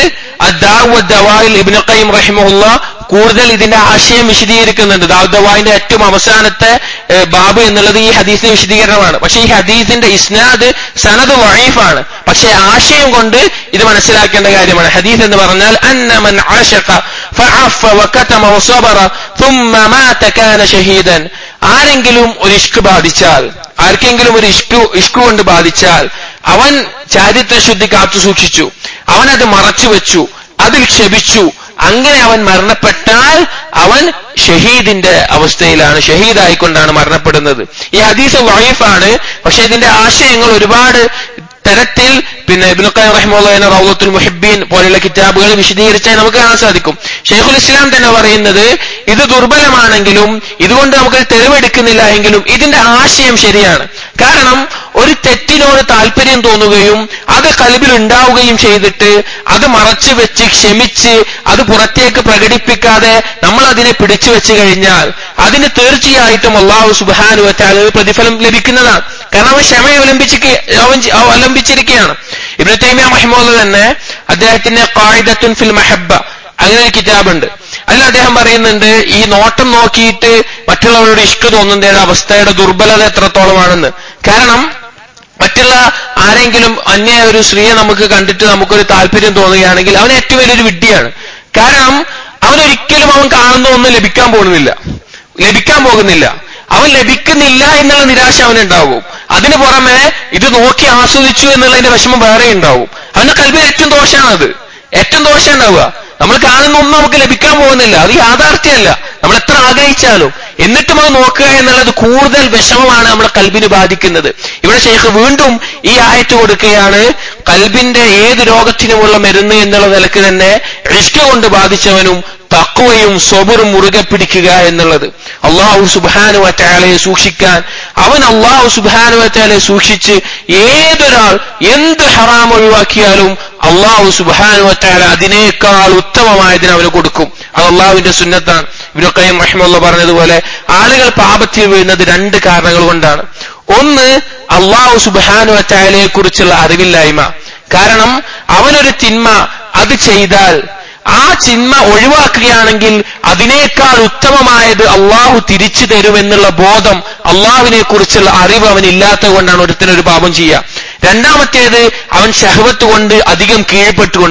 ദവായിൽ ഇബ്നു ഖയ്യിം റഹിമഹുല്ല കൂടുതൽ ഇതിന്റെ ആശയം വിശദീകരിക്കുന്നുണ്ട് ദാവദ്ദവായിന്റെ ഏറ്റവും അവസാനത്തെ ഏഹ്, ബാബ് എന്നുള്ളത് ഈ ഹദീസിന്റെ വിശദീകരണമാണ് പക്ഷേ ഈ ഹദീസിന്റെ ഇസ്നാദ് സനദ് വഴീഫാണ് പക്ഷേ ആശയം കൊണ്ട് ഇത് മനസ്സിലാക്കേണ്ട കാര്യമാണ് ഹദീസ് എന്ന് പറഞ്ഞാൽ അന്നമൻ ആശഖ ഫഅഫ വകതമ വസബറ ثم مات كان شهيدا ആരെങ്കിലും ഒരു ഇഷ്ക് ബാധിച്ചാൽ ആർക്കെങ്കിലും ഒരു ഇഷ്കു ഇഷ്കു കൊണ്ട് ബാധിച്ചാൽ അവൻ ചാരിത്രശുദ്ധി കാത്തു സൂക്ഷിച്ചു അവൻ അത് മറച്ചു വെച്ചു അതിൽ ക്ഷമിച്ചു അങ്ങനെ അവൻ മരണപ്പെട്ടാൽ അവൻ ഷഹീദിന്റെ അവസ്ഥയിലാണ് ഷഹീദായിക്കൊണ്ടാണ് മരണപ്പെടുന്നത് ഈ ഹദീസ് വൈഫാണ് പക്ഷെ ഇതിന്റെ ആശയങ്ങൾ ഒരുപാട് തരത്തിൽ പിന്നെ ഇബ്നു ഖയ്യിം റഹിമഹുള്ളാഹിന്റെ റൗളത്തുൽ മുഹിബ്ബീൻ പോലെയുള്ള കിതാബുകൾ വിശദീകരിച്ചാൽ നമുക്ക് കാണാൻ സാധിക്കും ഷെയ്ഖുൽ ഇസ്ലാം തന്നെ പറയുന്നത് ഇത് ദുർബലമാണെങ്കിലും ഇതുകൊണ്ട് നമുക്ക് തെളിവെടുക്കുന്നില്ല എങ്കിലും ഇതിന്റെ ആശയം ശരിയാണ് കാരണം ഒരു തെറ്റിനോട് താല്പര്യം തോന്നുകയും അത് കൽബിൽ ഉണ്ടാവുകയും ചെയ്തിട്ട് അത് മറച്ചു വെച്ച് ക്ഷമിച്ച് അത് പുറത്തേക്ക് പ്രകടിപ്പിക്കാതെ നമ്മൾ അതിനെ പിടിച്ചു വെച്ച് കഴിഞ്ഞാൽ അതിന് തീർച്ചയായിട്ടും അള്ളാഹു സുബാനു വെച്ചാൽ പ്രതിഫലം ലഭിക്കുന്നതാണ് കാരണം അവൻ ക്ഷമ അവലംബിച്ച് അവൻ ചെ- അവലംബിച്ചിരിക്കുകയാണ് ഇബ്നു തൈമിയ മഹിമോദ് തന്നെ അദ്ദേഹത്തിന്റെ ഖായിദത്തുൻ ഫിൽ മഹബ്ബ അങ്ങനെ ഒരു കിതാബുണ്ട് അതിൽ അദ്ദേഹം പറയുന്നുണ്ട് ഈ നോട്ടം നോക്കിയിട്ട് മറ്റുള്ളവരോട് ഇഷ്ക തോന്നുന്നതിന്റെ അവസ്ഥയുടെ ദുർബലത എത്രത്തോളമാണെന്ന് കാരണം മറ്റുള്ള ആരെങ്കിലും അന്യ ഒരു സ്ത്രീയെ നമുക്ക് കണ്ടിട്ട് നമുക്കൊരു താല്പര്യം തോന്നുകയാണെങ്കിൽ അവൻ ഏറ്റവും വലിയൊരു വിഡ്ഢിയാണ് കാരണം അവനൊരിക്കലും അവൻ കാണുന്ന ഒന്നും ലഭിക്കാൻ പോകുന്നില്ല ലഭിക്കാൻ പോകുന്നില്ല അവൻ ലഭിക്കുന്നില്ല എന്നുള്ള നിരാശ അവനുണ്ടാവും അതിനു പുറമെ ഇത് നോക്കി ആസ്വദിച്ചു എന്നുള്ളതിന്റെ വിഷമം വേറെ ഉണ്ടാവും അവന്റെ കൽബിൽ ഏറ്റവും ദോഷമാണത് ഏറ്റവും ദോഷം ഉണ്ടാവുക നമ്മൾ കാണുന്ന ഒന്നും നമുക്ക് ലഭിക്കാൻ പോകുന്നില്ല അത് യാഥാർത്ഥ്യമല്ല നമ്മൾ എത്ര ആഗ്രഹിച്ചാലും എന്നിട്ടും അത് നോക്കുക എന്നുള്ളത് കൂടുതൽ വിഷമമാണ് നമ്മുടെ കൽബിന് ബാധിക്കുന്നത് ഇവിടെ ഷെയ്ഖ് വീണ്ടും ഈ ആയത്ത് കൊടുക്കുകയാണ് കൽബിന്റെ ഏത് രോഗത്തിനുമുള്ള മരുന്ന് എന്നുള്ള നിലക്ക് തന്നെ റിഷ്ക കൊണ്ട് ബാധിച്ചവനും തക്കുവയും സ്വബറും മുറുകെ പിടിക്കുക എന്നുള്ളത് അള്ളാഹു സുബാനു വറ്റാലയെ സൂക്ഷിക്കാൻ അവൻ അള്ളാഹു സുബാനു വറ്റാലയെ സൂക്ഷിച്ച് ഏതൊരാൾ എന്ത് ഹറാം ഒഴിവാക്കിയാലും അള്ളാഹു സുബാനു വറ്റാല അതിനേക്കാൾ ഉത്തമമായതിന് അവന് കൊടുക്കും അത് അള്ളാഹുവിന്റെ സുന്നത്താണ് ഇബ്നു ഖയ്യിം റഹിമുള്ള പറഞ്ഞതുപോലെ ആളുകൾ പാപത്തിൽ വീഴുന്നത് രണ്ട് കാരണങ്ങൾ കൊണ്ടാണ് ഒന്ന് അള്ളാഹു സുബാനു വറ്റാലയെ കുറിച്ചുള്ള അറിവില്ലായ്മ കാരണം അവനൊരു തിന്മ അത് ചെയ്താൽ ആ ചിന്മ ഒഴിവാക്കുകയാണെങ്കിൽ അതിനേക്കാൾ ഉത്തമമായത് അള്ളാഹു തിരിച്ചു തരുമെന്നുള്ള ബോധം അള്ളാഹുവിനെ കുറിച്ചുള്ള അറിവ് അവനില്ലാത്തത് കൊണ്ടാണ് ഒരുത്തനൊരു പാപം ചെയ്യുക രണ്ടാമത്തേത് അവൻ ഷഹവത്ത് കൊണ്ട് അധികം കീഴ്പ്പെട്ടുകൊണ്ട്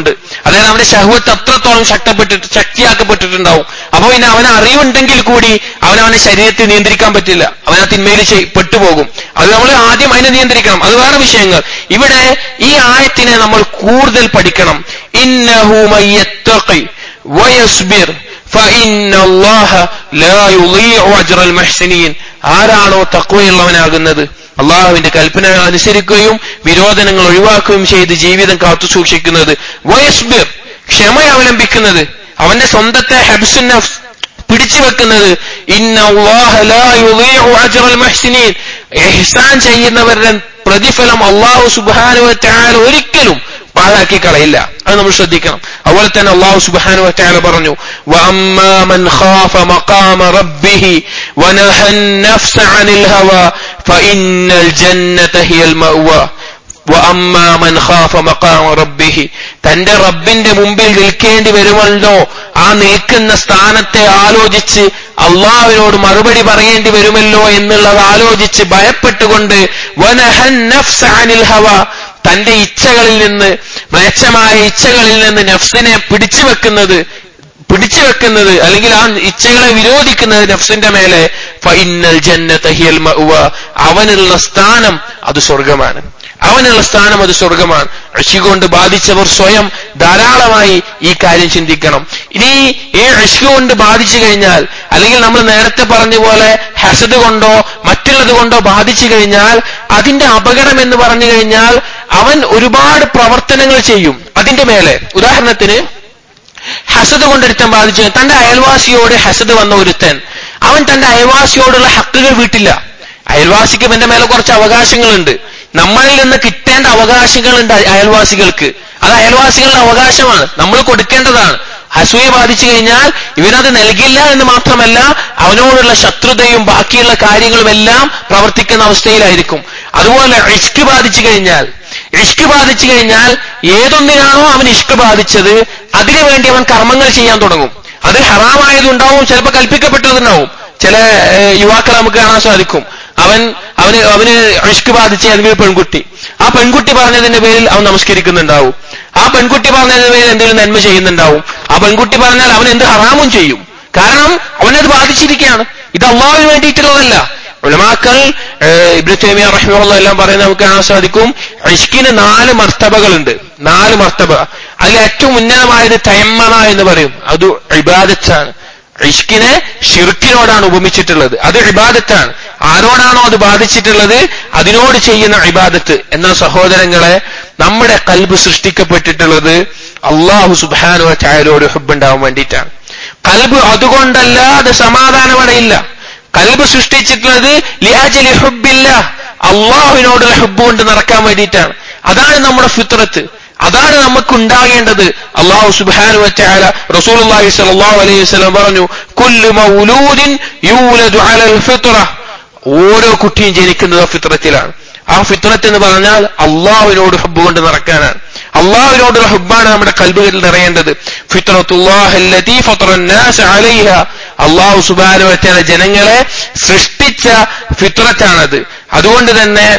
അതായത് അവന്റെ ശഹുവത്ത് അത്രത്തോളം ശക്തപ്പെട്ടിട്ട് ശക്തിയാക്കപ്പെട്ടിട്ടുണ്ടാവും അപ്പൊ പിന്നെ അവന് അറിവുണ്ടെങ്കിൽ കൂടി അവൻ അവന്റെ ശരീരത്തെ നിയന്ത്രിക്കാൻ പറ്റില്ല അവൻ ആ തിന്മയിൽ ചെയ്- പെട്ടുപോകും അത് നമ്മൾ ആദ്യം അതിനെ നിയന്ത്രിക്കണം അത് വേറെ വിഷയങ്ങൾ ഇവിടെ ഈ ആയത്തിനെ നമ്മൾ കൂടുതൽ പഠിക്കണം ഇന്നഹു മയ്യത്തഖി വയസ്ബിർ فإن الله لا يضيع أجر المحسنين ആരാണോ തക്വയുള്ളവനാകുന്നത് അള്ളാഹുവിന്റെ കൽപ്പന അനുസരിക്കുകയും വിരോധനങ്ങൾ ഒഴിവാക്കുകയും ചെയ്ത് ജീവിതം കാത്തു സൂക്ഷിക്കുന്നത് വയസ്ബിർ ക്ഷമ അവലംബിക്കുന്നത് അവന്റെ സ്വന്തത്തെ ഹബ്സുൻ നഫ്സ് പിടിച്ചു വെക്കുന്നത് ഇന്ന അല്ലാഹ ലാ യുളീഉ അജ്റൽ മുഹ്സിനീൻ ഇഹ്സാൻ ചെയ്യുന്നവരുടെ പ്രതിഫലം അള്ളാഹു സുബ്ഹാനഹു വ തആല ഒരിക്കലും പാഴാക്കി കളയില്ല അത് നമ്മൾ ശ്രദ്ധിക്കണം അതുപോലെ തന്നെ അള്ളാഹു സുബ്ഹാനഹു വ തആല പറഞ്ഞു വഅമ്മാ മൻ ഖാഫ മഖാമ റബ്ബിഹി വനഹ النفس عن الهوى فإن الجنة هي المأوى വഅമ്മാ മൻ ഖാഫ മഖാമ റബ്ബിഹി തന്റെ റബ്ബിന്റെ മുമ്പിൽ നിൽക്കേണ്ടി വരുമല്ലോ ആ നിൽക്കുന്ന സ്ഥാനത്തെ ആലോചിച്ച് അള്ളാഹുവിനോട് മറുപടി പറയേണ്ടി വരുമല്ലോ എന്നുള്ളത് ആലോചിച്ച് ഭയപ്പെട്ടുകൊണ്ട് വനഹൻ നഫ്സ അനിൽ ഹവ തന്റെ ഇച്ഛകളിൽ നിന്ന് മ്ലേച്ഛമായ ഇച്ഛകളിൽ നിന്ന് നഫ്സിനെ പിടിച്ചു വെക്കുന്നത് പിടിച്ചു വെക്കുന്നത് അല്ലെങ്കിൽ ആ ഇച്ഛകളെ വിരോധിക്കുന്നത് നഫ്സിന്റെ മേലെ ഫഇന്നൽ ജന്നത ഹിയൽ മഅവ അവനുള്ള സ്ഥാനം അത് സ്വർഗമാണ് അവനുള്ള സ്ഥാനം അത് സ്വർഗമാണ് ഋഷി കൊണ്ട് ബാധിച്ചവർ സ്വയം ധാരാളമായി ഈ കാര്യം ചിന്തിക്കണം ഇനി ഈ ഋഷി കൊണ്ട് ബാധിച്ചു കഴിഞ്ഞാൽ അല്ലെങ്കിൽ നമ്മൾ നേരത്തെ പറഞ്ഞ പോലെ ഹസദ് കൊണ്ടോ മറ്റുള്ളത് കൊണ്ടോ ബാധിച്ചു കഴിഞ്ഞാൽ അതിന്റെ അപകടം എന്ന് പറഞ്ഞു കഴിഞ്ഞാൽ അവൻ ഒരുപാട് പ്രവർത്തനങ്ങൾ ചെയ്യും അതിന്റെ മേലെ ഉദാഹരണത്തിന് ഹസദ് കൊണ്ടൊരുത്തൻ ബാധിച്ചു തന്റെ അയൽവാസിയോട് ഹസദ് വന്ന ഒരുത്തൻ അവൻ തന്റെ അയൽവാസിയോടുള്ള ഹക്കുകൾ വീട്ടില്ല അയൽവാസിക്ക് ഇവന്റെ മേലെ കുറച്ച് അവകാശങ്ങളുണ്ട് നമ്മളിൽ നിന്ന് കിട്ടേണ്ട അവകാശങ്ങളുണ്ട് അയ- അയൽവാസികൾക്ക് അത് അയൽവാസികളുടെ അവകാശമാണ് നമ്മൾ കൊടുക്കേണ്ടതാണ് അസൂയ ബാധിച്ചു കഴിഞ്ഞാൽ ഇവനത് നൽകില്ല എന്ന് മാത്രമല്ല അവനോടുള്ള ശത്രുതയും ബാക്കിയുള്ള കാര്യങ്ങളും എല്ലാം പ്രവർത്തിക്കുന്ന അവസ്ഥയിലായിരിക്കും അതുപോലെ ഇഷ്ക് ബാധിച്ചു കഴിഞ്ഞാൽ ഇഷ്ക് ബാധിച്ചു കഴിഞ്ഞാൽ ഏതൊന്നിനാണോ അവൻ ഇഷ്ക് ബാധിച്ചത് അതിനു വേണ്ടി അവൻ കർമ്മങ്ങൾ ചെയ്യാൻ തുടങ്ങും അത് ഹറാമായതുണ്ടാവും ചിലപ്പോൾ കൽപ്പിക്കപ്പെട്ടതുണ്ടാവും ചില ഏഹ്, യുവാക്കളെ നമുക്ക് കാണാൻ സാധിക്കും അവൻ അവന് അവന് ഇഷ്ക് ബാധിച്ച ഏതെങ്കിലും ഒരു പെൺകുട്ടി ആ പെൺകുട്ടി പറഞ്ഞതിന്റെ പേരിൽ അവൻ നമസ്കരിക്കുന്നുണ്ടാവും ആ പെൺകുട്ടി പറഞ്ഞതിന്റെ പേരിൽ എന്തെങ്കിലും നന്മ ചെയ്യുന്നുണ്ടാവും ആ പെൺകുട്ടി പറഞ്ഞാൽ അവൻ എന്ത് ഹറാമും ചെയ്യും കാരണം അവനത് ബാധിച്ചിരിക്കുകയാണ് ഇത് അള്ളാഹുവിന് വേണ്ടിയിട്ടുള്ളതല്ല ഉലമാക്കൾ ഇബ്രു തൈമിയ റഹ്മുള്ള എല്ലാം പറയുന്നത് നമുക്ക് കാണാൻ സാധിക്കും ഇഷ്കിന് നാല് മർത്തബകളുണ്ട് നാല് മർത്തബ അതിൽ ഏറ്റവും ഉന്നതമായത് തയമ്മന എന്ന് പറയും അത് ഇബാദത്താണ് ഇഷ്കിനെ ഷിർക്കിനോടാണ് ഉപമിച്ചിട്ടുള്ളത് അത് ഇബാദത്താണ് ആരോടാണോ അത് ബാധിച്ചിട്ടുള്ളത് അതിനോട് ചെയ്യുന്ന ഇബാദത്ത് എന്ന സഹോദരങ്ങളെ നമ്മുടെ കൽബ് സൃഷ്ടിക്കപ്പെട്ടിട്ടുള്ളത് അള്ളാഹു സുബാനു ചായലോട് ഹുബുണ്ടാവാൻ വേണ്ടിയിട്ടാണ് കൽബ് അതുകൊണ്ടല്ലാതെ സമാധാനമടയില്ല കൽബ് സൃഷ്ടിച്ചിട്ടുള്ളത് ലിയാജലി ഹുബില്ല അള്ളാഹുവിനോടുള്ള ഹുബ് കൊണ്ട് നടക്കാൻ വേണ്ടിയിട്ടാണ് അതാണ് നമ്മുടെ ഫിത്രത്ത് അതാണ് നമുക്ക് ഉണ്ടാകേണ്ടത് അള്ളാഹു സുബ്ഹാനഹു വതആല റസൂലുള്ളാഹി സ്വല്ലല്ലാഹു അലൈഹി വസല്ലം പറഞ്ഞു കുല്ലു മൗലൂദിൻ യൂലദു അലൽ ഫിത്ര ഓരോ കുട്ടിയും ജനിക്കുന്നത് ആ ഫിത്രത്തിലാണ് ആ ഫിത്രത്ത് എന്ന് പറഞ്ഞാൽ അള്ളാഹുവിനോട് ഹബ്ബ് കൊണ്ട് നടക്കാനാണ് അള്ളാഹുവിനോടുള്ള ഹബ്ബാണ് നമ്മുടെ കൽബുകളിൽ നിറയേണ്ടത് ഫിത്രത്തുല്ലാഹല്ലതീ ഫത്രന്നാസ അലൈഹ അള്ളാഹു സുബ്ഹാനഹു വതആല ജനങ്ങളെ സൃഷ്ടിച്ച ഫിത്രത്താണത് അതുകൊണ്ട് തന്നെ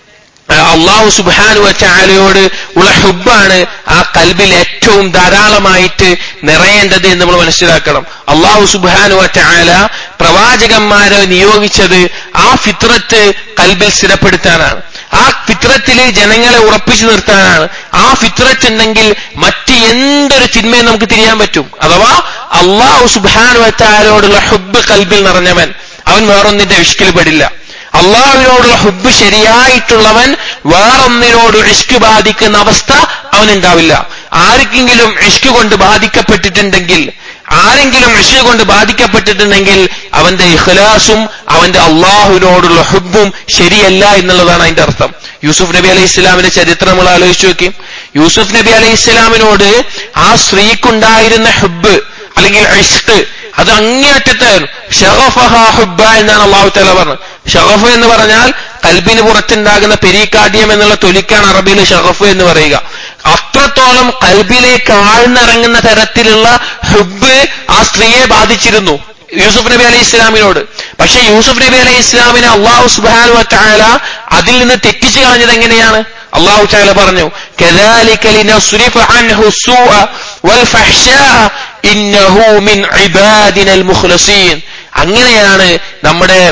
അള്ളാഹു സുബാനു ചാലയോട് ഉള്ള ഹുബാണ് ആ കൽബിൽ ഏറ്റവും ധാരാളമായിട്ട് നിറയേണ്ടത് എന്ന് നമ്മൾ മനസ്സിലാക്കണം അള്ളാഹു സുബാനു ചാല പ്രവാചകന്മാരെ നിയോഗിച്ചത് ആ ഫിത്രത്ത് കൽബിൽ സ്ഥിരപ്പെടുത്താനാണ് ആ ഫിത്രത്തിൽ ജനങ്ങളെ ഉറപ്പിച്ചു നിർത്താനാണ് ആ ഫിത്രത്ത് ഉണ്ടെങ്കിൽ മറ്റ് എന്തൊരു തിന്മയും നമുക്ക് തിരിയാൻ പറ്റും അഥവാ അള്ളാഹു സുബാനു ചാലയോടുള്ള ഹുബ് കൽബിൽ നിറഞ്ഞവൻ അവൻ വേറൊന്നിന്റെ വിഷ്കിൽ പെടില്ല അള്ളാഹുവിനോടുള്ള ഹുബ് ശരിയായിട്ടുള്ളവൻ വേറൊന്നിനോട് ഇഷ്ക് ബാധിക്കുന്ന അവസ്ഥ അവനുണ്ടാവില്ല ആർക്കെങ്കിലും ഇഷ്ക് കൊണ്ട് ബാധിക്കപ്പെട്ടിട്ടുണ്ടെങ്കിൽ ആരെങ്കിലും ഇഷ്ക് കൊണ്ട് ബാധിക്കപ്പെട്ടിട്ടുണ്ടെങ്കിൽ അവന്റെ ഇഖ്ലാസും അവന്റെ അള്ളാഹുവിനോടുള്ള ഹുബും ശരിയല്ല എന്നുള്ളതാണ് അതിന്റെ അർത്ഥം യൂസുഫ് നബി അലൈഹി ഇസ്ലാമിന്റെ ചരിത്രം നമ്മൾ ആലോചിച്ച് നോക്കി യൂസുഫ് നബി അലൈഹി ഇസ്ലാമിനോട് ആ സ്ത്രീക്കുണ്ടായിരുന്ന ഹുബ് അല്ലെങ്കിൽ ഇഷ്ക് അത് അങ്ങേയറ്റത്തായിരുന്നു ഷഹഫഹ ഹുബ എന്നാണ് അള്ളാഹു തല പറഞ്ഞത് ഷഹഫ് എന്ന് പറഞ്ഞാൽ കൽബിന് പുറത്തുണ്ടാകുന്ന പെരീക്കാദ്യം എന്നുള്ള തൊലിക്കാണ് അറബിയിൽ ഷഹഫ് എന്ന് പറയുക അത്രത്തോളം കൽബിലേക്ക് ആഴ്ന്നിറങ്ങുന്ന തരത്തിലുള്ള ഹുബ് ആ സ്ത്രീയെ ബാധിച്ചിരുന്നു യൂസുഫ് നബി അലൈഹി ഇസ്ലാമിനോട് പക്ഷെ യൂസുഫ് നബി അലൈഹി ഇസ്ലാമിനെ അള്ളാഹു സുബാനു വറ്റാല അതിൽ നിന്ന് തെറ്റിച്ചു കളഞ്ഞത് എങ്ങനെയാണ് അള്ളാഹു ചാല പറഞ്ഞു كذلك لنصرف عنه السوء والفحشاء إنه من عبادنا المخلصين അങ്ങനെയാണ് നമ്മുടെ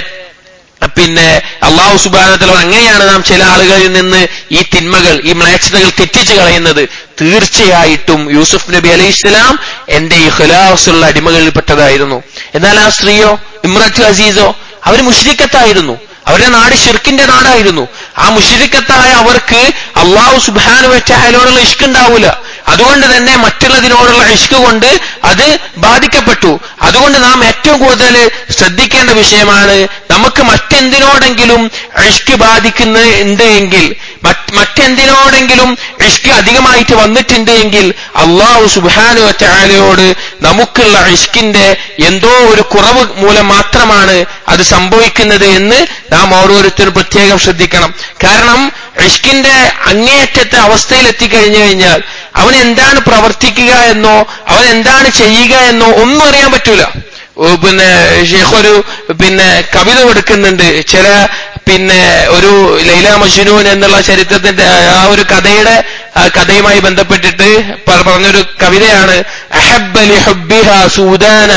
പിന്നെ അള്ളാഹു സുബാനത്തല അങ്ങനെയാണ് നാം ചില ആളുകളിൽ നിന്ന് ഈ തിന്മകൾ ഈ മ്ലേച്ഛതകൾ തെറ്റിച്ചു കളയുന്നത് തീർച്ചയായിട്ടും യൂസുഫ് നബി അലൈഹി ഇസ്ലാം എന്റെ ഈ ഖുലാസുള്ള അടിമകളിൽപ്പെട്ടതായിരുന്നു എന്നാൽ ആ സ്ത്രീയോ ഇമ്രത്ത് അസീസോ അവർ മുഷ്രിക്കത്തായിരുന്നു അവരുടെ നാട് ഷിർക്കിന്റെ നാടായിരുന്നു ആ മുഷിരിക്കത്തായ അവർക്ക് അള്ളാഹു സുബാനു വെച്ചായാലോടുള്ള ഇഷ്ക് ഉണ്ടാവൂല അതുകൊണ്ട് തന്നെ മറ്റുള്ളതിനോടുള്ള ഇഷ്ക് കൊണ്ട് അത് ബാധിക്കപ്പെട്ടു അതുകൊണ്ട് നാം ഏറ്റവും കൂടുതൽ ശ്രദ്ധിക്കേണ്ട വിഷയമാണ് നമുക്ക് മറ്റെന്തിനോടെങ്കിലും ഇഷ്ക് ബാധിക്കുന്നുണ്ട് എങ്കിൽ മറ്റെന്തിനോടെങ്കിലും ഇഷ്ക് അധികമായിട്ട് വന്നിട്ടുണ്ട് എങ്കിൽ അള്ളാഹു സുബാനു വച്ചാലയോട് നമുക്കുള്ള ഇഷ്കിന്റെ എന്തോ ഒരു കുറവ് മൂലം മാത്രമാണ് അത് സംഭവിക്കുന്നത് എന്ന് നാം ഓരോരുത്തരും പ്രത്യേകം ശ്രദ്ധിക്കണം കാരണം ഇഷ്കിന്റെ അങ്ങേയറ്റത്തെ അവസ്ഥയിൽ എത്തിക്കഴിഞ്ഞു കഴിഞ്ഞാൽ അവൻ എന്താണ് പ്രവർത്തിക്കുക എന്നോ അവൻ എന്താണ് ചെയ്യുക എന്നോ ഒന്നും അറിയാൻ പറ്റൂല പിന്നെ ഷെയ്ഖ് ഒരു പിന്നെ കവിത കൊടുക്കുന്നുണ്ട് ചില പിന്നെ ഒരു ലൈല മജ്നൂൻ എന്നുള്ള ചരിത്രത്തിന്റെ ആ ഒരു കഥയുടെ കഥയുമായി ബന്ധപ്പെട്ടിട്ട് പറഞ്ഞൊരു കവിതയാണ് അഹബ്ബ ലിഹുബ്ബിഹ സൂദാന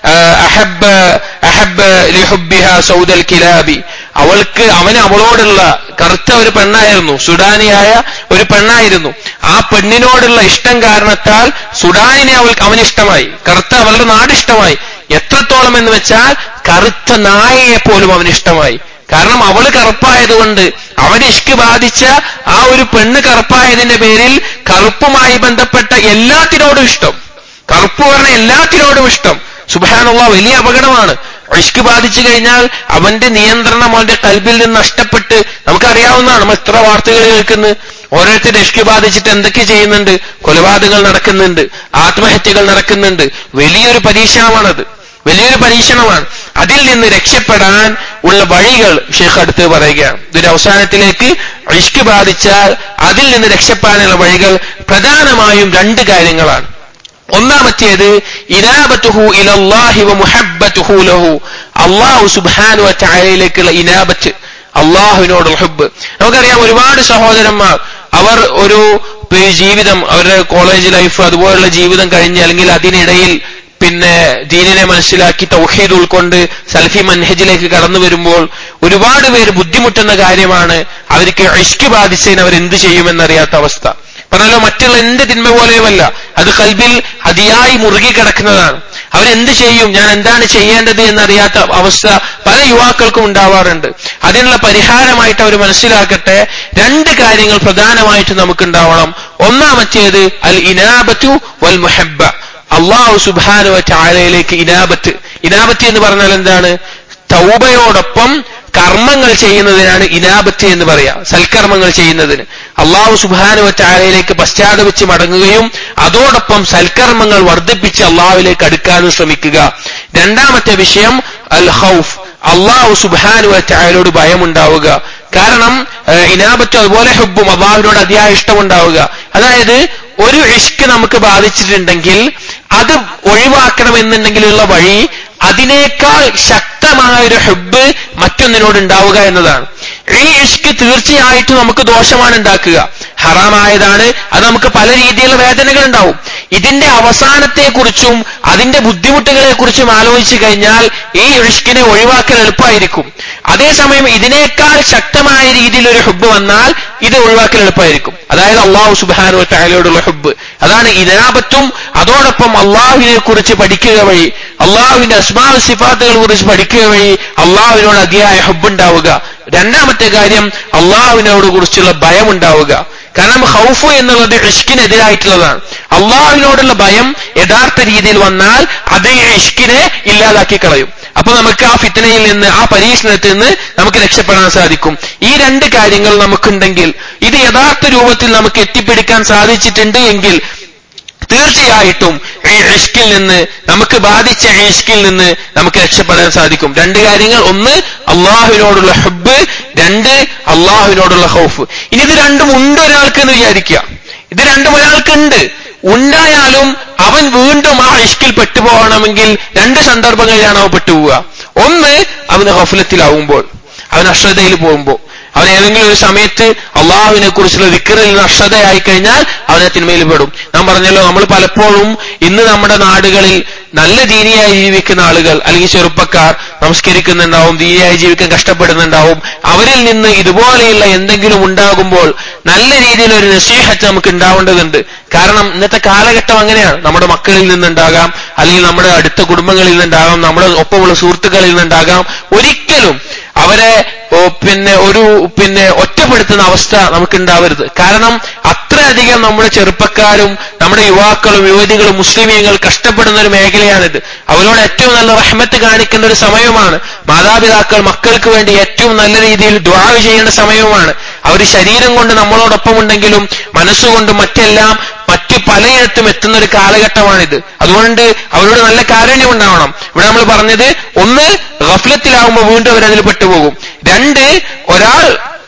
അഹബ്ബ അഹബ്ബ ലിഹുബ്ബിഹ സൗദൽ കിലാബി അവൾക്ക് അവന് അവളോടുള്ള കറുത്ത ഒരു പെണ്ണായിരുന്നു സുഡാനിയായ ഒരു പെണ്ണായിരുന്നു ആ പെണ്ണിനോടുള്ള ഇഷ്ടം കാരണത്താൽ സുഡാനിനെ അവൾക്ക് അവന് ഇഷ്ടമായി കറുത്ത അവളുടെ നാട് ഇഷ്ടമായി എത്രത്തോളം എന്ന് വെച്ചാൽ കറുത്ത നായയെ പോലും അവന് ഇഷ്ടമായി കാരണം അവള് കറുപ്പായതുകൊണ്ട് അവന് ഇഷ്ക് ബാധിച്ച ആ ഒരു പെണ്ണ് കറുപ്പായതിന്റെ പേരിൽ കറുപ്പുമായി ബന്ധപ്പെട്ട എല്ലാത്തിനോടും ഇഷ്ടം കറുപ്പ് പറഞ്ഞ എല്ലാത്തിനോടും ഇഷ്ടം സുബാനുള്ള വലിയ അപകടമാണ് ഇഷ്ക് ബാധിച്ചു കഴിഞ്ഞാൽ അവന്റെ നിയന്ത്രണം അവന്റെ കൽബിൽ നിന്ന് നഷ്ടപ്പെട്ട് നമുക്കറിയാവുന്നതാണ് നമ്മൾ എത്ര വാർത്തകൾ കേൾക്കുന്നത് ഓരോരുത്തർ ഇഷ്ക് ബാധിച്ചിട്ട് എന്തൊക്കെ ചെയ്യുന്നുണ്ട് കൊലപാതകങ്ങൾ നടക്കുന്നുണ്ട് ആത്മഹത്യകൾ നടക്കുന്നുണ്ട് വലിയൊരു പരീക്ഷണമാണത് വലിയൊരു പരീക്ഷണമാണ് അതിൽ നിന്ന് രക്ഷപ്പെടാൻ ഉള്ള വഴികൾ ഷെയ്ഖ് അടുത്ത് പറയുകയാണ് ഇതിന്റെ അവസാനത്തിലേക്ക് ഇഷ്ക് ബാധിച്ചാൽ അതിൽ നിന്ന് രക്ഷപ്പെടാനുള്ള വഴികൾ പ്രധാനമായും രണ്ട് കാര്യങ്ങളാണ് ഒന്നാമത്തേത് ഇനാബത്തുഹു ഇലല്ലാഹി വ മുഹബ്ബത്തുഹു ലഹു അള്ളാഹു സുബ്ഹാനു വതആലയിലേക്കുള്ള ഇനാബത്ത് അള്ളാഹുവിനോടുള്ള ഹുബ് നമുക്കറിയാം ഒരുപാട് സഹോദരന്മാർ അവർ ഒരു ജീവിതം അവരുടെ കോളേജ് ലൈഫ് അതുപോലുള്ള ജീവിതം കഴിഞ്ഞ് അല്ലെങ്കിൽ അതിനിടയിൽ പിന്നെ ദീനിനെ മനസ്സിലാക്കി തൗഹീദ് ഉൾക്കൊണ്ട് സൽഫി മൻഹജിലേക്ക് കടന്നു വരുമ്പോൾ ഒരുപാട് പേര് ബുദ്ധിമുട്ടുന്ന കാര്യമാണ് അവർക്ക് ഇഷ്ക് ബാധിച്ചതിന് അവർ എന്ത് ചെയ്യുമെന്നറിയാത്ത അവസ്ഥ പറഞ്ഞല്ലോ മറ്റുള്ള എന്ത് തിന്മ പോലെയുമല്ല അത് കൽബിൽ അതിയായി മുറുകി കിടക്കുന്നതാണ് അവരെന്ത് ചെയ്യും ഞാൻ എന്താണ് ചെയ്യേണ്ടത് എന്നറിയാത്ത അവസ്ഥ പല യുവാക്കൾക്കും ഉണ്ടാവാറുണ്ട് അതിനുള്ള പരിഹാരമായിട്ട് അവർ മനസ്സിലാക്കട്ടെ രണ്ട് കാര്യങ്ങൾ പ്രധാനമായിട്ട് നമുക്കുണ്ടാവണം ഒന്നാമത്തേത് അൽ ഇനാബത്തു വൽ മുഹബ്ബ അള്ളാഹു സുബാനുവ ചാലയിലേക്ക് ഇനാബത്ത് ഇനാബത്ത് എന്ന് പറഞ്ഞാൽ എന്താണ് തൗബയോടൊപ്പം കർമ്മങ്ങൾ ചെയ്യുന്നതിനാണ് ഇനാബത്ത് എന്ന് പറയാം സൽക്കർമ്മങ്ങൾ ചെയ്യുന്നതിന് അള്ളാഹു സുബാനുവ ചാലയിലേക്ക് പശ്ചാത്തപിച്ച് മടങ്ങുകയും അതോടൊപ്പം സൽക്കർമ്മങ്ങൾ വർദ്ധിപ്പിച്ച് അള്ളാഹുവിലേക്ക് അടുക്കാനും ശ്രമിക്കുക രണ്ടാമത്തെ വിഷയം അൽ ഹൗഫ് അള്ളാഹു സുബാനുവ ചായലോട് ഭയമുണ്ടാവുക കാരണം ഇനാബത്ത് അതുപോലെ ഹുബും അള്ളാഹുവിനോട് അതിയായ ഇഷ്ടമുണ്ടാവുക അതായത് ഒരു ഇഷ്ക് നമുക്ക് ബാധിച്ചിട്ടുണ്ടെങ്കിൽ അത് ഒഴിവാക്കണമെന്നുണ്ടെങ്കിലുള്ള വഴി അതിനേക്കാൾ ശക്തമായ ഒരു ഹുബ് മറ്റൊന്നിനോട് ഉണ്ടാവുക എന്നതാണ് ഈ ഇഷ്ക് തീർച്ചയായിട്ടും നമുക്ക് ദോഷമാണ് ഉണ്ടാക്കുക ഹറാമായതാണ് അത് നമുക്ക് പല രീതിയിലുള്ള വേദനകൾ ഉണ്ടാവും ഇതിന്റെ അവസാനത്തെക്കുറിച്ചും അതിന്റെ ബുദ്ധിമുട്ടുകളെ കുറിച്ചും ആലോചിച്ചു കഴിഞ്ഞാൽ ഈ ഇഷ്കിനെ ഒഴിവാക്കൽ എളുപ്പമായിരിക്കും അതേസമയം ഇതിനേക്കാൾ ശക്തമായ രീതിയിൽ ഒരു ഹുബ് വന്നാൽ ഇത് ഒഴിവാക്കൽ എളുപ്പമായിരിക്കും അതായത് അള്ളാഹു സുബാനു താലയോടുള്ള ഹുബ് അതാണ് ഇനാപത്തും അതോടൊപ്പം അള്ളാഹുവിനെ കുറിച്ച് പഠിക്കുക വഴി അള്ളാഹുവിന്റെ അസ്മാവ് സിഫാത്തുകളെ കുറിച്ച് പഠിക്കുക വഴി അള്ളാഹുവിനോട് അതിയായ ഹുബ് ഉണ്ടാവുക രണ്ടാമത്തെ കാര്യം അള്ളാഹുവിനോട് കുറിച്ചുള്ള ഭയം ഉണ്ടാവുക കാരണം ഹൗഫ് എന്നുള്ളത് ഇഷ്കിനെതിരായിട്ടുള്ളതാണ് അള്ളാഹുവിനോടുള്ള ഭയം യഥാർത്ഥ രീതിയിൽ വന്നാൽ അത് ഇഷ്കിനെ ഇല്ലാതാക്കി കളയും അപ്പൊ നമുക്ക് ആ ഫിത്തനയിൽ നിന്ന് ആ പരീക്ഷണത്തിൽ നിന്ന് നമുക്ക് രക്ഷപ്പെടാൻ സാധിക്കും ഈ രണ്ട് കാര്യങ്ങൾ നമുക്കുണ്ടെങ്കിൽ ഇത് യഥാർത്ഥ രൂപത്തിൽ നമുക്ക് എത്തിപ്പിടിക്കാൻ സാധിച്ചിട്ടുണ്ട് എങ്കിൽ തീർച്ചയായിട്ടും ഈ ഇഷ്കിൽ നിന്ന് നമുക്ക് ബാധിച്ച ഇഷ്കിൽ നിന്ന് നമുക്ക് രക്ഷപ്പെടാൻ സാധിക്കും രണ്ട് കാര്യങ്ങൾ ഒന്ന് അള്ളാഹുവിനോടുള്ള ഹബ്ബ് രണ്ട് അള്ളാഹുവിനോടുള്ള ഹൗഫ് ഇനി ഇത് രണ്ടും ഉണ്ട് ഒരാൾക്ക് എന്ന് വിചാരിക്കുക ഇത് രണ്ടും ഒരാൾക്കുണ്ട് ഉണ്ടായാലും അവൻ വീണ്ടും ആ ഇഷ്കിൽ പെട്ടുപോകണമെങ്കിൽ രണ്ട് സന്ദർഭങ്ങളിലാണ് അവൻ പെട്ടുപോവുക ഒന്ന് അവന് ഹഫലത്തിലാവുമ്പോൾ അവൻ അശ്രദ്ധയിൽ പോകുമ്പോൾ അവൻ ഏതെങ്കിലും ഒരു സമയത്ത് അള്ളാഹുവിനെ കുറിച്ചുള്ള വിക്കറിൽ നഷ്ടതയായി കഴിഞ്ഞാൽ അവനെ തിന്മയിൽ പെടും നാം പറഞ്ഞല്ലോ നമ്മൾ പലപ്പോഴും ഇന്ന് നമ്മുടെ നാടുകളിൽ നല്ല ദീനിയായി ജീവിക്കുന്ന ആളുകൾ അല്ലെങ്കിൽ ചെറുപ്പക്കാർ നമസ്കരിക്കുന്നുണ്ടാവും ദീനിയായി ജീവിക്കാൻ കഷ്ടപ്പെടുന്നുണ്ടാവും അവരിൽ നിന്ന് ഇതുപോലെയുള്ള എന്തെങ്കിലും ഉണ്ടാകുമ്പോൾ നല്ല രീതിയിൽ ഒരു നസീഹത്ത് നമുക്ക് ഉണ്ടാവേണ്ടതുണ്ട് കാരണം ഇന്നത്തെ കാലഘട്ടം അങ്ങനെയാണ് നമ്മുടെ മക്കളിൽ നിന്നുണ്ടാകാം അല്ലെങ്കിൽ നമ്മുടെ അടുത്ത കുടുംബങ്ങളിൽ നിന്നുണ്ടാകാം നമ്മുടെ ഒപ്പമുള്ള സുഹൃത്തുക്കളിൽ നിന്നുണ്ടാകാം ഒരിക്കലും അവരെ ഓ, പിന്നെ ഒരു പിന്നെ ഒറ്റപ്പെടുത്തുന്ന അവസ്ഥ നമുക്ക് ഉണ്ടാവരുത് കാരണം അത്രയധികം നമ്മുടെ ചെറുപ്പക്കാരും നമ്മുടെ യുവാക്കളും യുവതികളും മുസ്ലിമീങ്ങൾ കഷ്ടപ്പെടുന്ന ഒരു മേഖലയാണിത് അവരോട് ഏറ്റവും നല്ല റഹ്മത്ത് കാണിക്കേണ്ട ഒരു സമയമാണ് മാതാപിതാക്കൾ മക്കൾക്ക് വേണ്ടി ഏറ്റവും നല്ല രീതിയിൽ ദ്വാര ചെയ്യേണ്ട സമയവുമാണ് അവർ ശരീരം കൊണ്ട് നമ്മളോടൊപ്പം ഉണ്ടെങ്കിലും മനസ്സുകൊണ്ടും മറ്റെല്ലാം മറ്റ് പലയിടത്തും എത്തുന്ന ഒരു കാലഘട്ടമാണിത് അതുകൊണ്ട് അവരോട് നല്ല കാരുണ്യം ഉണ്ടാവണം ഇവിടെ നമ്മൾ പറഞ്ഞത് ഒന്ന് ഗഫലത്തിലാവുമ്പോൾ വീണ്ടും അവരതിൽ പെട്ടുപോകും രണ്ട് ഒരാൾ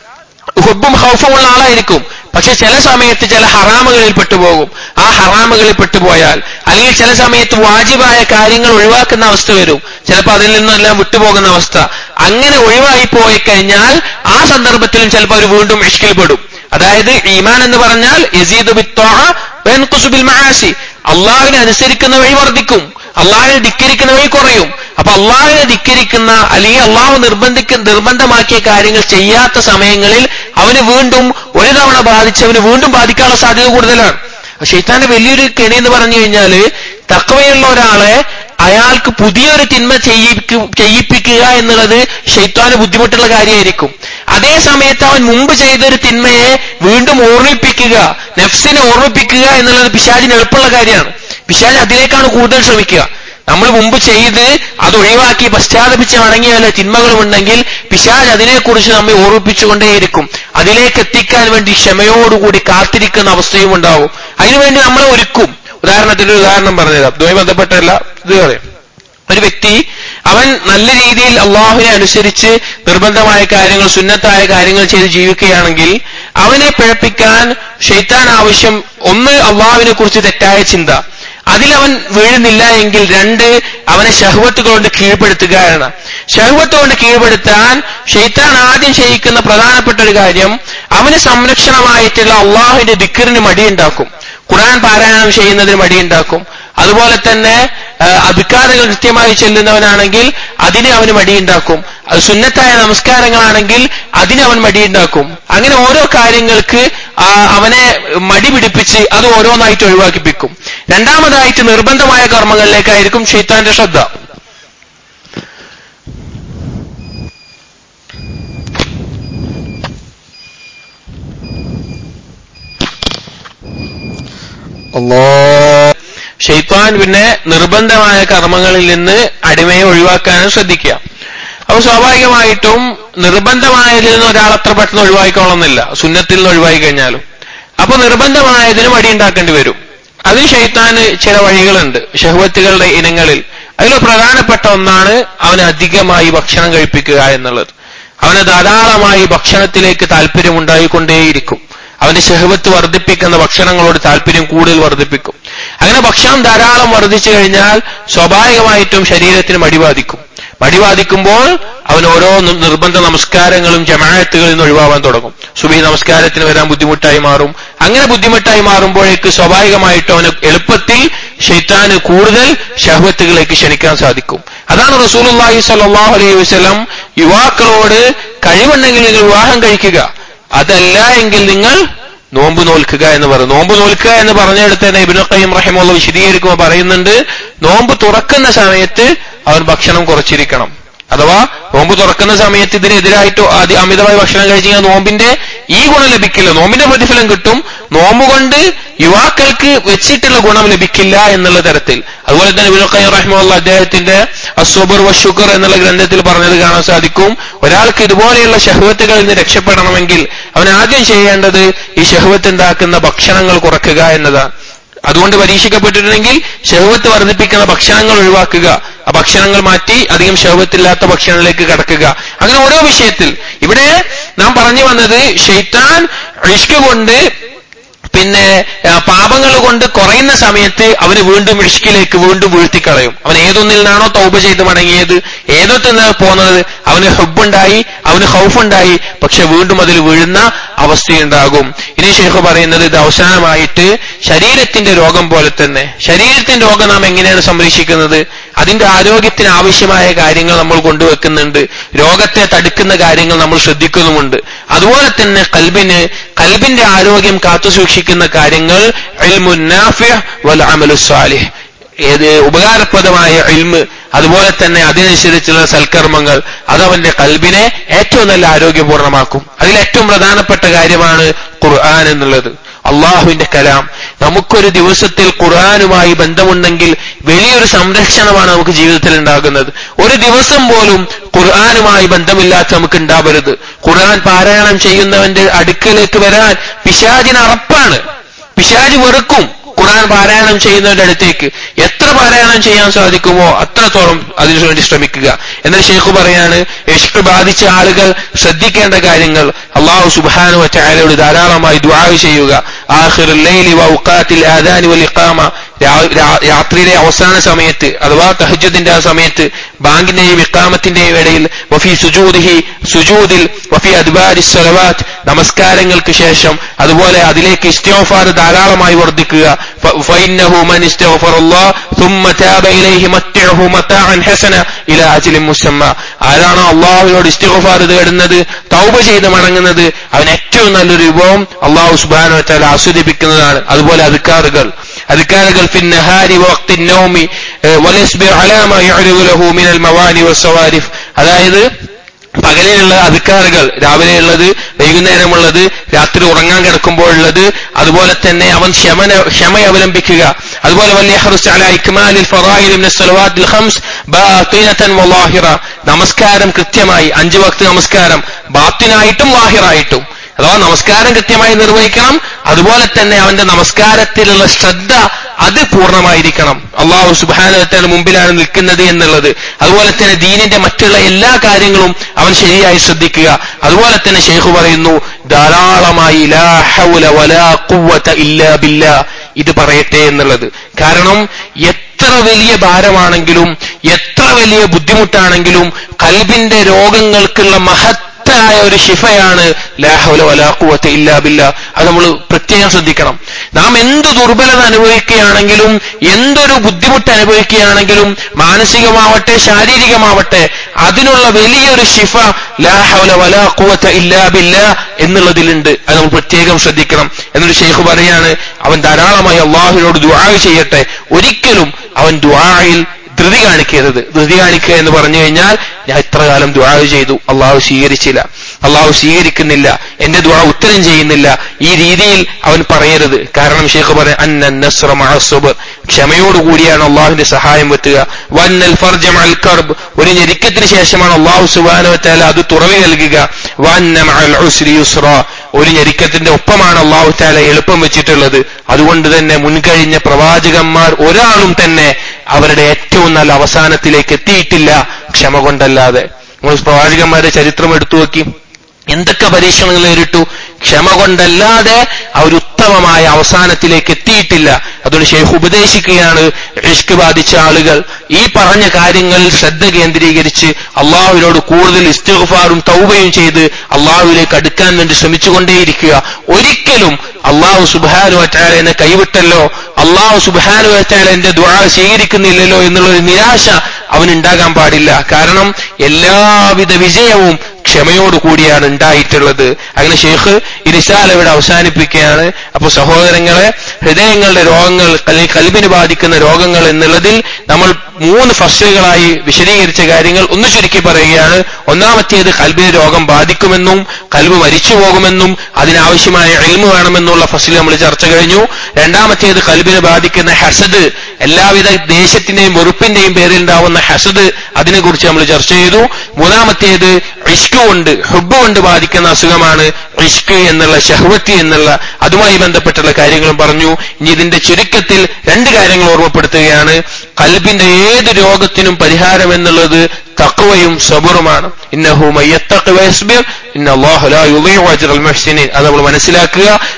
ഹുബും ഹൗഫും ഉള്ള ആളായിരിക്കും പക്ഷെ ചില സമയത്ത് ചില ഹറാമുകളിൽ പെട്ടുപോകും ആ ഹറാമുകളിൽ പെട്ടുപോയാൽ അല്ലെങ്കിൽ ചില സമയത്ത് വാജിബായ കാര്യങ്ങൾ ഒഴിവാക്കുന്ന അവസ്ഥ വരും ചിലപ്പോൾ അതിൽ നിന്നെല്ലാം വിട്ടുപോകുന്ന അവസ്ഥ അങ്ങനെ ഒഴിവായി പോയി കഴിഞ്ഞാൽ ആ സന്ദർഭത്തിലും ചിലപ്പോൾ അവർ വീണ്ടും ഇഷ്കിൽ പെടും അതായത് ഈമാൻ എന്ന് പറഞ്ഞാൽ യസീദ് ബിത്വാഹ വയൻഖുസു ബിൽ മആസി അള്ളാഹുവിനെ അനുസരിക്കുന്ന വഴി വർദ്ധിക്കും അള്ളാഹിനെ ധിക്കരിക്കുന്ന വഴി കുറയും അപ്പൊ അള്ളാഹിനെ ധിക്കരിക്കുന്ന അല്ലെങ്കിൽ അള്ളാഹു നിർബന്ധിക്ക നിർബന്ധമാക്കിയ കാര്യങ്ങൾ ചെയ്യാത്ത സമയങ്ങളിൽ അവന് വീണ്ടും ഒരു തവണ ബാധിച്ചവന് വീണ്ടും ബാധിക്കാനുള്ള സാധ്യത കൂടുതലാണ് ഷെയ്ത്താന്റെ വലിയൊരു കെണി എന്ന് പറഞ്ഞു കഴിഞ്ഞാല് തക്കവയുള്ള ഒരാളെ അയാൾക്ക് പുതിയൊരു തിന്മ ചെയ്യിക്കു ചെയ്യിപ്പിക്കുക എന്നുള്ളത് ഷെയ്ത്താന് ബുദ്ധിമുട്ടുള്ള കാര്യമായിരിക്കും അതേ സമയത്ത് അവൻ മുമ്പ് ചെയ്തൊരു തിന്മയെ വീണ്ടും ഓർമ്മിപ്പിക്കുക നെഫ്സിനെ ഓർമ്മിപ്പിക്കുക എന്നുള്ളത് പിശാചിന് എളുപ്പമുള്ള കാര്യമാണ് പിശാജ് അതിലേക്കാണ് കൂടുതൽ ശ്രമിക്കുക നമ്മൾ മുമ്പ് ചെയ്ത് അത് ഒഴിവാക്കി പശ്ചാത്തപിച്ച് മടങ്ങിയ തിന്മകളുമുണ്ടെങ്കിൽ പിശാജ് അതിനെക്കുറിച്ച് നമ്മെ ഓർമ്മിപ്പിച്ചുകൊണ്ടേയിരിക്കും അതിലേക്ക് എത്തിക്കാൻ വേണ്ടി ക്ഷമയോടുകൂടി കാത്തിരിക്കുന്ന അവസ്ഥയും ഉണ്ടാവും അതിനുവേണ്ടി നമ്മളെ ഒരുക്കും ഉദാഹരണത്തിന് ഒരു ഉദാഹരണം പറഞ്ഞത് അതുമായി ബന്ധപ്പെട്ടല്ല ഇത് പറയാം ഒരു വ്യക്തി അവൻ നല്ല രീതിയിൽ അള്ളാഹുവിനെ അനുസരിച്ച് നിർബന്ധമായ കാര്യങ്ങൾ സുന്നത്തായ കാര്യങ്ങൾ ചെയ്ത് ജീവിക്കുകയാണെങ്കിൽ അവനെ പിഴപ്പിക്കാൻ ഷെയ്ത്താൻ ആവശ്യം ഒന്ന് അള്ളാഹുവിനെ കുറിച്ച് തെറ്റായ ചിന്ത അതിലവൻ വീഴുന്നില്ല എങ്കിൽ രണ്ട് അവനെ ഷഹ്വത്ത് കൊണ്ട് കീഴ്പ്പെടുത്തുകയാണ് ഷഹ്വത്ത് കൊണ്ട് കീഴ്പ്പെടുത്താൻ ഷെയ്ത്താൻ ആദ്യം ചെയ്യിക്കുന്ന പ്രധാനപ്പെട്ട ഒരു കാര്യം അവന് സംരക്ഷണമായിട്ടുള്ള അള്ളാഹുവിന്റെ ദിക്കറിന് മടിയുണ്ടാക്കും ഖുർആൻ പാരായണം ചെയ്യുന്നതിന് മടിയുണ്ടാക്കും അതുപോലെ തന്നെ അധികാരങ്ങൾ കൃത്യമായി ചെല്ലുന്നവനാണെങ്കിൽ അതിന് അവന് മടിയുണ്ടാക്കും അത് സുന്നത്തായ നമസ്കാരങ്ങളാണെങ്കിൽ അതിന് അവൻ മടിയുണ്ടാക്കും അങ്ങനെ ഓരോ കാര്യങ്ങൾക്ക് ആ, അവനെ മടി പിടിപ്പിച്ച് അത് ഓരോന്നായിട്ട് ഒഴിവാക്കിപ്പിക്കും രണ്ടാമതായിട്ട് നിർബന്ധമായ കർമ്മങ്ങളിലേക്കായിരിക്കും ഷെയ്ത്താന്റെ ശ്രദ്ധ ഷെയ്ത്താൻ പിന്നെ നിർബന്ധമായ കർമ്മങ്ങളിൽ നിന്ന് അടിമയെ ഒഴിവാക്കാനും ശ്രദ്ധിക്കുക അപ്പൊ സ്വാഭാവികമായിട്ടും നിർബന്ധമായതിൽ നിന്ന് ഒരാൾ അത്ര പെട്ടെന്ന് ഒഴിവാക്കിക്കോളന്നില്ല സുന്നത്തിൽ നിന്ന് ഒഴിവാക്കി കഴിഞ്ഞാലും അപ്പൊ നിർബന്ധമായതിന് വടിയുണ്ടാക്കേണ്ടി വരും അതിന് ഷെയ്ത്താന് ചില വഴികളുണ്ട് ഷഹ്വത്തുകളുടെ ഇനങ്ങളിൽ അതിൽ പ്രധാനപ്പെട്ട ഒന്നാണ് അവന് അധികമായി ഭക്ഷണം കഴിപ്പിക്കുക എന്നുള്ളത് അവന് ധാരാളമായി ഭക്ഷണത്തിലേക്ക് താല്പര്യമുണ്ടായിക്കൊണ്ടേയിരിക്കും അവന്റെ ഷഹവത്ത് വർദ്ധിപ്പിക്കുന്ന ഭക്ഷണങ്ങളോട് താല്പര്യം കൂടുതൽ വർദ്ധിപ്പിക്കും അങ്ങനെ ഭക്ഷണം ധാരാളം വർദ്ധിച്ചു കഴിഞ്ഞാൽ സ്വാഭാവികമായിട്ടും ശരീരത്തിന് മടി ബാധിക്കും മടി ബാധിക്കുമ്പോൾ അവൻ ഓരോ നി- നിർബന്ധ നമസ്കാരങ്ങളും ജമാഅത്തുകളിൽ നിന്ന് ഒഴിവാവാൻ തുടങ്ങും സുബി നമസ്കാരത്തിന് വരാൻ ബുദ്ധിമുട്ടായി മാറും അങ്ങനെ ബുദ്ധിമുട്ടായി മാറുമ്പോഴേക്ക് സ്വാഭാവികമായിട്ടും അവന് എളുപ്പത്തിൽ ഷെയ്ത്താന് കൂടുതൽ ഷഹവത്തുകളിലേക്ക് ക്ഷണിക്കാൻ സാധിക്കും അതാണ് റസൂലുള്ളാഹി സ്വല്ലല്ലാഹു അലൈഹി വസല്ലം യുവാക്കളോട് കഴിവുണ്ടെങ്കിൽ നിങ്ങൾ വിവാഹം കഴിക്കുക അതല്ല എങ്കിൽ നിങ്ങൾ നോമ്പ് നോൽക്കുക എന്ന് പറയും നോമ്പ് നോൽക്കുക എന്ന് പറഞ്ഞെടുത്ത് തന്നെ ഇബ്നു ഖയ്യിം റഹിമുള്ള വിശദീകരിക്കുമ്പോൾ പറയുന്നുണ്ട് നോമ്പ് തുറക്കുന്ന സമയത്ത് അവൻ ഭക്ഷണം കുറച്ചിരിക്കണം അഥവാ നോമ്പ് തുറക്കുന്ന സമയത്ത് ഇതിനെതിരായിട്ട് അതി അമിതമായി ഭക്ഷണം കഴിച്ചു കഴിഞ്ഞാൽ നോമ്പിന്റെ ഈ ഗുണം ലഭിക്കില്ല നോമ്പിന്റെ പ്രതിഫലം കിട്ടും നോമ്പ് കൊണ്ട് യുവാക്കൾക്ക് വെച്ചിട്ടുള്ള ഗുണം ലഭിക്കില്ല എന്നുള്ള തരത്തിൽ അതുപോലെ തന്നെ ഇബ്നു ഖയ്യിം റഹിമുള്ള അദ്ദേഹത്തിന്റെ അസുബർ വഷുക്കർ എന്നുള്ള ഗ്രന്ഥത്തിൽ പറഞ്ഞത് കാണാൻ സാധിക്കും ഒരാൾക്ക് ഇതുപോലെയുള്ള ഷഹ്വത്തുകളിൽ നിന്ന് രക്ഷപ്പെടണമെങ്കിൽ അവൻ ആദ്യം ചെയ്യേണ്ടത് ഈ ഷഹ്വത്ത് ഉണ്ടാക്കുന്ന ഭക്ഷണങ്ങൾ കുറയ്ക്കുക എന്നതാണ് അതുകൊണ്ട് പരീക്ഷിക്കപ്പെട്ടിട്ടുണ്ടെങ്കിൽ ഷഹവത്ത് വർദ്ധിപ്പിക്കുന്ന ഭക്ഷണങ്ങൾ ഒഴിവാക്കുക ആ ഭക്ഷണങ്ങൾ മാറ്റി അധികം ഷഹവത്തില്ലാത്ത ഭക്ഷണങ്ങളിലേക്ക് കടക്കുക അങ്ങനെ ഓരോ വിഷയത്തിൽ ഇവിടെ നാം പറഞ്ഞു വന്നത് ഷെയ്ത്താൻ ഇഷ്ക കൊണ്ട് പിന്നെ ആ, പാപങ്ങൾ കൊണ്ട് കുറയുന്ന സമയത്ത് അവന് വീണ്ടും ഇഷ്കിലേക്ക് വീണ്ടും വീഴ്ത്തിക്കളയും അവൻ ഏതൊന്നിൽ നിന്നാണോ തൗബ ചെയ്ത് മടങ്ങിയത് ഏതൊത്തിൽ നിന്ന് പോകുന്നത് അവന് ഹുബുണ്ടായി അവന് ഹൗഫുണ്ടായി പക്ഷെ വീണ്ടും അതിൽ വീഴുന്ന അവസ്ഥയുണ്ടാകും ഇനി ഷെയ്ഖ് പറയുന്നത് ഇത് അവസാനമായിട്ട് ശരീരത്തിന്റെ രോഗം പോലെ തന്നെ ശരീരത്തിന്റെ രോഗം നാം എങ്ങനെയാണ് സംരക്ഷിക്കുന്നത് അതിന്റെ ആരോഗ്യത്തിന് ആവശ്യമായ കാര്യങ്ങൾ നമ്മൾ കൊണ്ടുവെക്കുന്നുണ്ട് രോഗത്തെ തടുക്കുന്ന കാര്യങ്ങൾ നമ്മൾ ശ്രദ്ധിക്കുന്നുമുണ്ട് അതുപോലെ തന്നെ കൽബിന് കൽബിന്റെ ആരോഗ്യം കാത്തുസൂക്ഷിക്കുന്ന കാര്യങ്ങൾ ഇൽമുൻ നാഫിഅ് വൽ അമലു സ്വാലിഹ് ഏത് ഉപകാരപ്രദമായ ഇൽമ് അതുപോലെ തന്നെ അതിനനുസരിച്ചുള്ള സൽക്കർമ്മങ്ങൾ അത് അവന്റെ കൽബിനെ ഏറ്റവും നല്ല ആരോഗ്യപൂർണ്ണമാക്കും അതിൽ ഏറ്റവും പ്രധാനപ്പെട്ട കാര്യമാണ് ഖുർആൻ എന്നുള്ളത് അള്ളാഹുവിന്റെ കലാം നമുക്കൊരു ദിവസത്തിൽ ഖുർആനുമായി ബന്ധമുണ്ടെങ്കിൽ വലിയൊരു സംരക്ഷണമാണ് നമുക്ക് ജീവിതത്തിൽ ഉണ്ടാകുന്നത് ഒരു ദിവസം പോലും ഖുർആനുമായി ബന്ധമില്ലാത്ത നമുക്ക് ഉണ്ടാവരുത് ഖുർആൻ പാരായണം ചെയ്യുന്നവന്റെ അടുക്കലേക്ക് വരാൻ പിശാചിന് അറപ്പാണ് പിശാജ് വെറുക്കും ഖുർആൻ പാരായണം ചെയ്യുന്നവന്റെ അടുത്തേക്ക് എത്ര പാരായണം ചെയ്യാൻ സാധിക്കുമോ അത്രത്തോളം അതിനുവേണ്ടി ശ്രമിക്കുക എന്നാൽ ഷെയ്ഖ് പറയാണ് ഇഷ്ക് ബാധിച്ച ആളുകൾ ശ്രദ്ധിക്കേണ്ട കാര്യങ്ങൾ അള്ളാഹു സുബാനു വറ്റാലയോട് ധാരാളമായി ദ്വാ ചെയ്യുക ആഖിറുൽ ലൈലി വൗഖാത്തിൽ ആദാനി വൽ ഇഖാമ രാ- രാ- രാത്രിയിലെ അവസാന സമയത്ത് അഥവാ തഹജ്ജുദിന്റെ ആ സമയത്ത് ബാങ്കിന്റെയും ഇക്കാമത്തിന്റെയും ഇടയിൽ വഫി സുജൂദിഹി സുജൂദിൽ വഫി അദ്ബാരി സ്വലവാത്ത് നമസ്കാരങ്ങൾക്ക് ശേഷം അതുപോലെ അതിലേക്ക് ഇസ്തിഗ്ഫാർ ധാരാളമായി വർദ്ധിക്കുക ഫ- ഫഇന്നഹു മൻ ഇസ്തഗ്ഫറല്ലാഹ് ثم تاب إليه متعه متاعا حسنا إلى أجل مسمى ആരാണോ അള്ളാഹുവിനോട് ഇസ്തിഗ്ഫാർ തേടുന്നത് തൗബ ചെയ്ത് മടങ്ങുന്നത് അവൻ ഏറ്റവും നല്ലൊരു വിഭവം അള്ളാഹു സുബ്ഹാനഹു വതആല ആസ്വദിപ്പിക്കുന്നതാണ് അതുപോലെ അധികാറുകൾ അധികാറുകൾ في النهار وقت النوم ഏഹ് وليصبر على ما يعرض له من المواني والصوارف അതായത് പകലിലുള്ള അധികാറുകൾ രാവിലെയുള്ളത് വൈകുന്നേരമുള്ളത് രാത്രി ഉറങ്ങാൻ കിടക്കുമ്പോഴുള്ളത് അതുപോലെ തന്നെ അവൻ ക്ഷമന ക്ഷമ അവലംബിക്കുക അതുപോലെ വലിയ നമസ്കാരം കൃത്യമായി അഞ്ചു വക്ത് നമസ്കാരം ബാത്തിനായിട്ടും വാഹിറായിട്ടും അഥവാ നമസ്കാരം കൃത്യമായി നിർവഹിക്കണം അതുപോലെ തന്നെ അവന്റെ നമസ്കാരത്തിലുള്ള ശ്രദ്ധ അത് പൂർണ്ണമായിരിക്കണം അള്ളാഹു സുബാനത്തിന് മുമ്പിലാണ് നിൽക്കുന്നത് എന്നുള്ളത് അതുപോലെ തന്നെ ദീനിന്റെ മറ്റുള്ള എല്ലാ കാര്യങ്ങളും അവൻ ശരിയായി ശ്രദ്ധിക്കുക അതുപോലെ തന്നെ ഷെയ്ഖ് പറയുന്നു ധാരാളമായി ലാ ഹൗല വലാ ഖുവ്വത ഇല്ലാ ബില്ലാ ഇത് പറയട്ടെ എന്നുള്ളത് കാരണം എത്ര വലിയ ഭാരമാണെങ്കിലും എത്ര വലിയ ബുദ്ധിമുട്ടാണെങ്കിലും കൽബിന്റെ രോഗങ്ങൾക്കുള്ള മഹത്തായ ഒരു ശിഫയാണ് ലാഹുല വലാഖുവത്തെ ഇല്ലാ ബില്ല അത് നമ്മൾ പ്രത്യേകം ശ്രദ്ധിക്കണം നാം എന്ത് ദുർബലത അനുഭവിക്കുകയാണെങ്കിലും എന്തൊരു ബുദ്ധിമുട്ട് അനുഭവിക്കുകയാണെങ്കിലും മാനസികമാവട്ടെ ശാരീരികമാവട്ടെ അതിനുള്ള വലിയൊരു ശിഫ ലാഹുല വലാഖുവത്തെ ഇല്ലാ ബില്ല എന്നുള്ളതിലുണ്ട് അത് നമ്മൾ പ്രത്യേകം ശ്രദ്ധിക്കണം എന്നൊരു ഷെയ്ഖ് പറയാണ് അവൻ ധാരാളമായി അള്ളാഹുവിനോട് ദുആ ചെയ്യട്ടെ ഒരിക്കലും അവൻ ദുആയിൽ ധൃതി കാണിക്കരുത് ധൃതി കാണിക്കുക എന്ന് പറഞ്ഞു കഴിഞ്ഞാൽ ഞാൻ ഇത്ര കാലം ദുആ ചെയ്തു അള്ളാഹു സ്വീകരിച്ചില്ല അള്ളാഹു സ്വീകരിക്കുന്നില്ല എന്റെ ദുആ ഉത്തരം ചെയ്യുന്നില്ല ഈ രീതിയിൽ അവൻ പറയരുത് കാരണം ഷേഖ് പറയാം അന്ന നസ്ര മഅസ്സുബ്ർ ക്ഷമയോടുകൂടിയാണ് അള്ളാഹുവിന്റെ സഹായം എത്തുക വന്നൽ ഫർജ മഅൽ കർബ് ഒരു ഞെരുക്കത്തിന് ശേഷമാണ് അള്ളാഹു സുബ്ഹാനഹു വതആല അത് തുറവി നൽകുക വന്ന മഅൽ ഉസ്രി യുസ്ര ഒരു ഞെരുക്കത്തിന്റെ ഒപ്പമാണ് അള്ളാഹു താല എളുപ്പം വെച്ചിട്ടുള്ളത് അതുകൊണ്ട് തന്നെ മുൻകഴിഞ്ഞ പ്രവാചകന്മാർ ഒരാളും തന്നെ അവരുടെ ഏറ്റവും നല്ല അവസാനത്തിലേക്ക് എത്തിയിട്ടില്ല ക്ഷമ കൊണ്ടല്ലാതെ നിങ്ങൾ പ്രവാചകന്മാരുടെ ചരിത്രം എടുത്തു നോക്കി എന്തൊക്കെ പരീക്ഷണങ്ങൾ നേരിട്ടു ക്ഷമ കൊണ്ടല്ലാതെ അവർ ഉത്തമമായ അവസാനത്തിലേക്ക് എത്തിയിട്ടില്ല അതുകൊണ്ട് ഷെയ്ഖ് ഉപദേശിക്കുകയാണ് ഇഷ്ക് ബാധിച്ച ആളുകൾ ഈ പറഞ്ഞ കാര്യങ്ങളിൽ ശ്രദ്ധ കേന്ദ്രീകരിച്ച് അള്ളാഹുവിനോട് കൂടുതൽ ഇസ്തിഗ്ഫാറും തൗബയും ചെയ്ത് അള്ളാഹുവിലേക്ക് അടുക്കാൻ വേണ്ടി ശ്രമിച്ചുകൊണ്ടേയിരിക്കുക ഒരിക്കലും അള്ളാഹു സുബാനു വറ്റാല എന്നെ കൈവിട്ടല്ലോ അള്ളാഹു സുബാനു വറ്റാല എന്റെ ദുആ സ്വീകരിക്കുന്നില്ലല്ലോ എന്നുള്ളൊരു നിരാശ അവനുണ്ടാകാൻ പാടില്ല കാരണം എല്ലാവിധ വിജയവും ക്ഷമയോട് കൂടിയാണ് ഉണ്ടായിട്ടുള്ളത് അങ്ങനെ ഷെയ്ഖ് ഈ റിസാല ഇവിടെ അവസാനിപ്പിക്കുകയാണ് അപ്പോൾ സഹോദരങ്ങളെ ഹൃദയങ്ങളുടെ രോഗങ്ങൾ അല്ലെങ്കിൽ കൽബിന് ബാധിക്കുന്ന രോഗങ്ങൾ എന്നുള്ളതിൽ നമ്മൾ മൂന്ന് ഫസ്റ്റുകളായി വിശദീകരിച്ച കാര്യങ്ങൾ ഒന്ന് ചുരുക്കി പറയുകയാണ് ഒന്നാമത്തേത് കൽബിന് രോഗം ബാധിക്കുമെന്നും കൽബ് മരിച്ചു പോകുമെന്നും അതിനാവശ്യമായ എൽമ് വേണമെന്നുള്ള ഫസ്റ്റിൽ നമ്മൾ ചർച്ച കഴിഞ്ഞു രണ്ടാമത്തേത് കൽബിന് ബാധിക്കുന്ന ഹസദ് എല്ലാവിധ ദേശത്തിന്റെയും വെറുപ്പിന്റെയും പേരിൽ ഉണ്ടാവുന്ന ഹസദ് അതിനെക്കുറിച്ച് നമ്മൾ ചർച്ച ചെയ്തു മൂന്നാമത്തേത് ഇഷ്ക് കൊണ്ട് ഹുബ് കൊണ്ട് ബാധിക്കുന്ന അസുഖമാണ് ഇഷ്ക് എന്നുള്ള ഷഹ്വത്തി എന്നുള്ള അതുമായി ബന്ധപ്പെട്ടുള്ള കാര്യങ്ങളും പറഞ്ഞു ഇനി ഇതിന്റെ ചുരുക്കത്തിൽ രണ്ട് കാര്യങ്ങൾ ഓർമ്മപ്പെടുത്തുകയാണ് കൽബിന്റെ ഏത് രോഗത്തിനും പരിഹാരം എന്നുള്ളത് തക്വയും സബറുമാണ് ഇന്നഹു മയ്യത്തഖ് വയസ്ബിർ ഇന്ന അല്ലാഹു ലാ യുളീഉ അജ്റൽ മുഹ്സിനീൻ അത് നമ്മൾ മനസ്സിലാക്കുക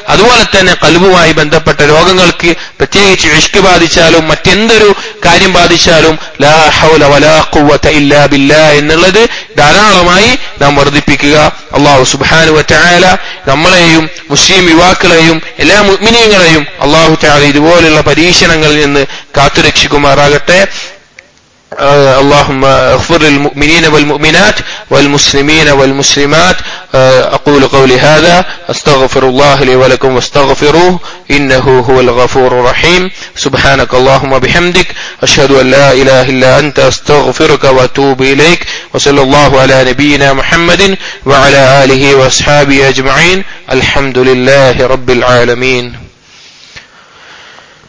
അതുപോലെ തന്നെ കൽബുമായി ബന്ധപ്പെട്ട രോഗങ്ങൾക്ക് പ്രത്യേകിച്ച് ഇഷ്ക് ബാധിച്ചാലും മറ്റെന്തൊരു കാര്യം ബാധിച്ചാലും ലാ ഹൗല വലാ ഖുവത ഇല്ലാ ബില്ലാ എന്നുള്ളത് ധാരാളമായി നാം വർദ്ധിപ്പിക്കുക അള്ളാഹു സുബ്ഹാനു വതആല നമ്മളെയും മുസ്ലിം യുവാക്കളെയും എല്ലാ മുഅ്മിനീങ്ങളെയും അള്ളാഹു തആല ഇതുപോലുള്ള പരീക്ഷണങ്ങളിൽ നിന്ന് കാത്തുരക്ഷിക്കുമാറാകട്ടെ آه اللهم اغفر للمؤمنين والمؤمنات والمسلمين والمسلمات آه أقول قولي هذا أستغفر الله لي ولكم واستغفروه إنه هو الغفور الرحيم سبحانك اللهم بحمدك أشهد أن لا إله إلا أنت أستغفرك وأتوب إليك وصلى الله على نبينا محمد وعلى آله وأصحابه أجمعين الحمد لله رب العالمين